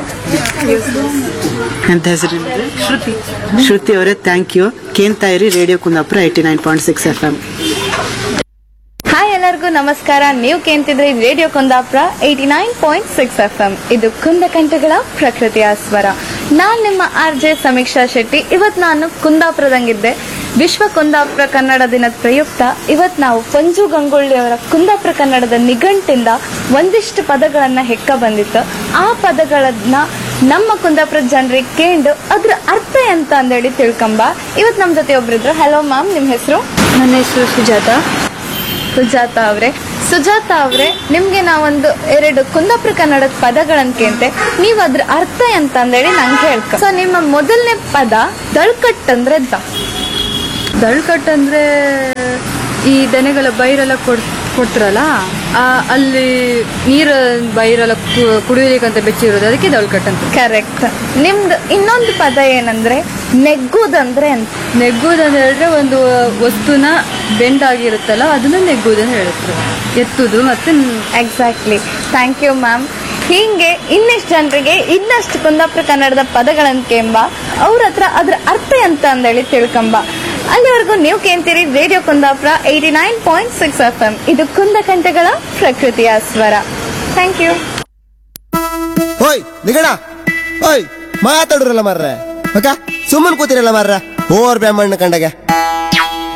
ಎಂತ ಹೆಸರು ಶ್ರುತಿ ಶ್ರುತಿ ಅವರೇ ಥ್ಯಾಂಕ್ ಯು ಕೇಂತಾಯಿರಿ radio Kundapura eighty nine point six F M hi ಎಲ್ಲರಿಗೂ ನಮಸ್ಕಾರ ನೀವು ಕೇಳ್ತಿದ್ರಿ radio Kundapura eighty nine point six F M ಇದು ಕುಂದ ಕಂಠಗಳ ಪ್ರಕೃತಿಯ ಸ್ವರ ನಾನ್ ನಿಮ್ಮ ಆರ್ ಜೆ ಸಮೀಕ್ಷಾ ಶೆಟ್ಟಿ ಇವತ್ ನಾನು ಕುಂದಾಪುರದಂಗಿದ್ದೆ ವಿಶ್ವ ಕುಂದಾಪುರ ಕನ್ನಡ ದಿನದ ಪ್ರಯುಕ್ತ ಇವತ್ ನಾವು ಪಂಜು ಗಂಗೊಳ್ಳಿ ಅವರ ಕುಂದಾಪುರ ಕನ್ನಡದ ನಿಘಂಟಿಂದ ಒಂದಿಷ್ಟು ಪದಗಳನ್ನ ಹೆಕ್ಕ ಬಂದಿತ್ತು ಆ ಪದಗಳನ್ನ ನಮ್ಮ ಕುಂದಾಪುರ ಜನರಿಗೆ ಕೇಂಡು ಅದ್ರ ಅರ್ಥ ಎಂತ ಅಂದೇಳಿ ತಿಳ್ಕೊಂಬ ಇವತ್ ನಮ್ ಜೊತೆ ಒಬ್ರಿದ್ರು ಹಲೋ ಮ್ಯಾಮ್ ನಿಮ್ ಹೆಸರು ನನ್ನ ಹೆಸರು ಸುಜಾತ ಸುಜಾತ ಅವ್ರೆ ಸುಜಾತ ಅವ್ರೆ ನಿಮ್ಗೆ ನಾವೊಂದು ಎರಡು ಕುಂದಾಪುರ ಕನ್ನಡದ ಪದಗಳನ್ನ ಕೇಳ್ತೆ ನೀವ್ ಅದ್ರ ಅರ್ಥ ಎಂತ ಅಂದೇಳಿ ನಂಗೆ ಹೇಳ್ಕ ಸೊ ನಿಮ್ಮ ಮೊದಲನೇ ಪದ ದಳ್ಕಟ್ ಅಂದ್ರೆ ಎಂತ ದಳ್ಕಟ್ ಅಂದ್ರೆ ಈ ದನಗಳ ಬೈರೆಲ್ಲ ಕೊಡ್ ಕೊಡ್ತಾರಲ್ಲ ಆ, ಅಲ್ಲಿ ನೀರು ಬೈರೆಲ್ಲ ಕು- ಕುಡಿಯೋದಕ್ಕಂತ ಬೆಚ್ಚಿರೋದು ಅದಕ್ಕೆ ದಳ್ಕಟ್ ಅಂತ ಕರೆಕ್ಟ್ ನಿಮ್ದು ಇನ್ನೊಂದು ಪದ ಏನಂದ್ರೆ ನೆಗ್ಗುದಂದ್ರೆ ಎಂತ ನೆಗ್ಗುದಂತ ಹೇಳಿದ್ರೆ ಒಂದು ವಸ್ತುನ ಬೆಂಡ್ ಆಗಿರುತ್ತಲ್ಲ ಅದನ್ನ ನೆಗ್ಗುದಂತ ಹೇಳುತ್ತೆ ಎತ್ತುದು ಮತ್ತೆ ಎಕ್ಸಾಕ್ಟ್ಲಿ ಥ್ಯಾಂಕ್ ಯು ಮ್ಯಾಮ್ ಹೀಗೆ ಇನ್ನಿಷ್ಟು ಜನರಿಗೆ ಇನ್ನಷ್ಟು ಕುಂದಾಪುರ ಕನ್ನಡದ ಪದಗಳನ್ನ ಕೇಂಬ ಅವ್ರ ಹತ್ರ ಅದ್ರ ಅರ್ಥ ಎಂತ ಅಂದೇಳಿ ತಿಳ್ಕೊಂಬ ಅಲ್ಲಿವರೆಗೂ ನೀವು ಕೇಳ್ತೀರಿ radio Kundapura eighty nine point six F M ಇದು ಕುಂದ ಕಂಠಗಳ ಪ್ರಕೃತಿಯ ಸ್ವರ ಥ್ಯಾಂಕ್ ಯು ಓಯ್ ನಿಗಣ ಓಯ್ ಮಾತಾಡ್ರಲ್ಲ ಮಾರ್ರೆ ಓಕ ಸುಮ್ಮನ್ ಕೂತಿರಲ್ಲ ಮಾರ್ರ ಓವರ್ ಬ್ರಾಹ್ಮಣ ಕಂಡಗೆ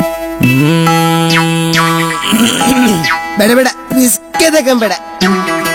ಬೇಡ ಬೇಡ ಬಿಸ್ಕೆ ಬೇಡ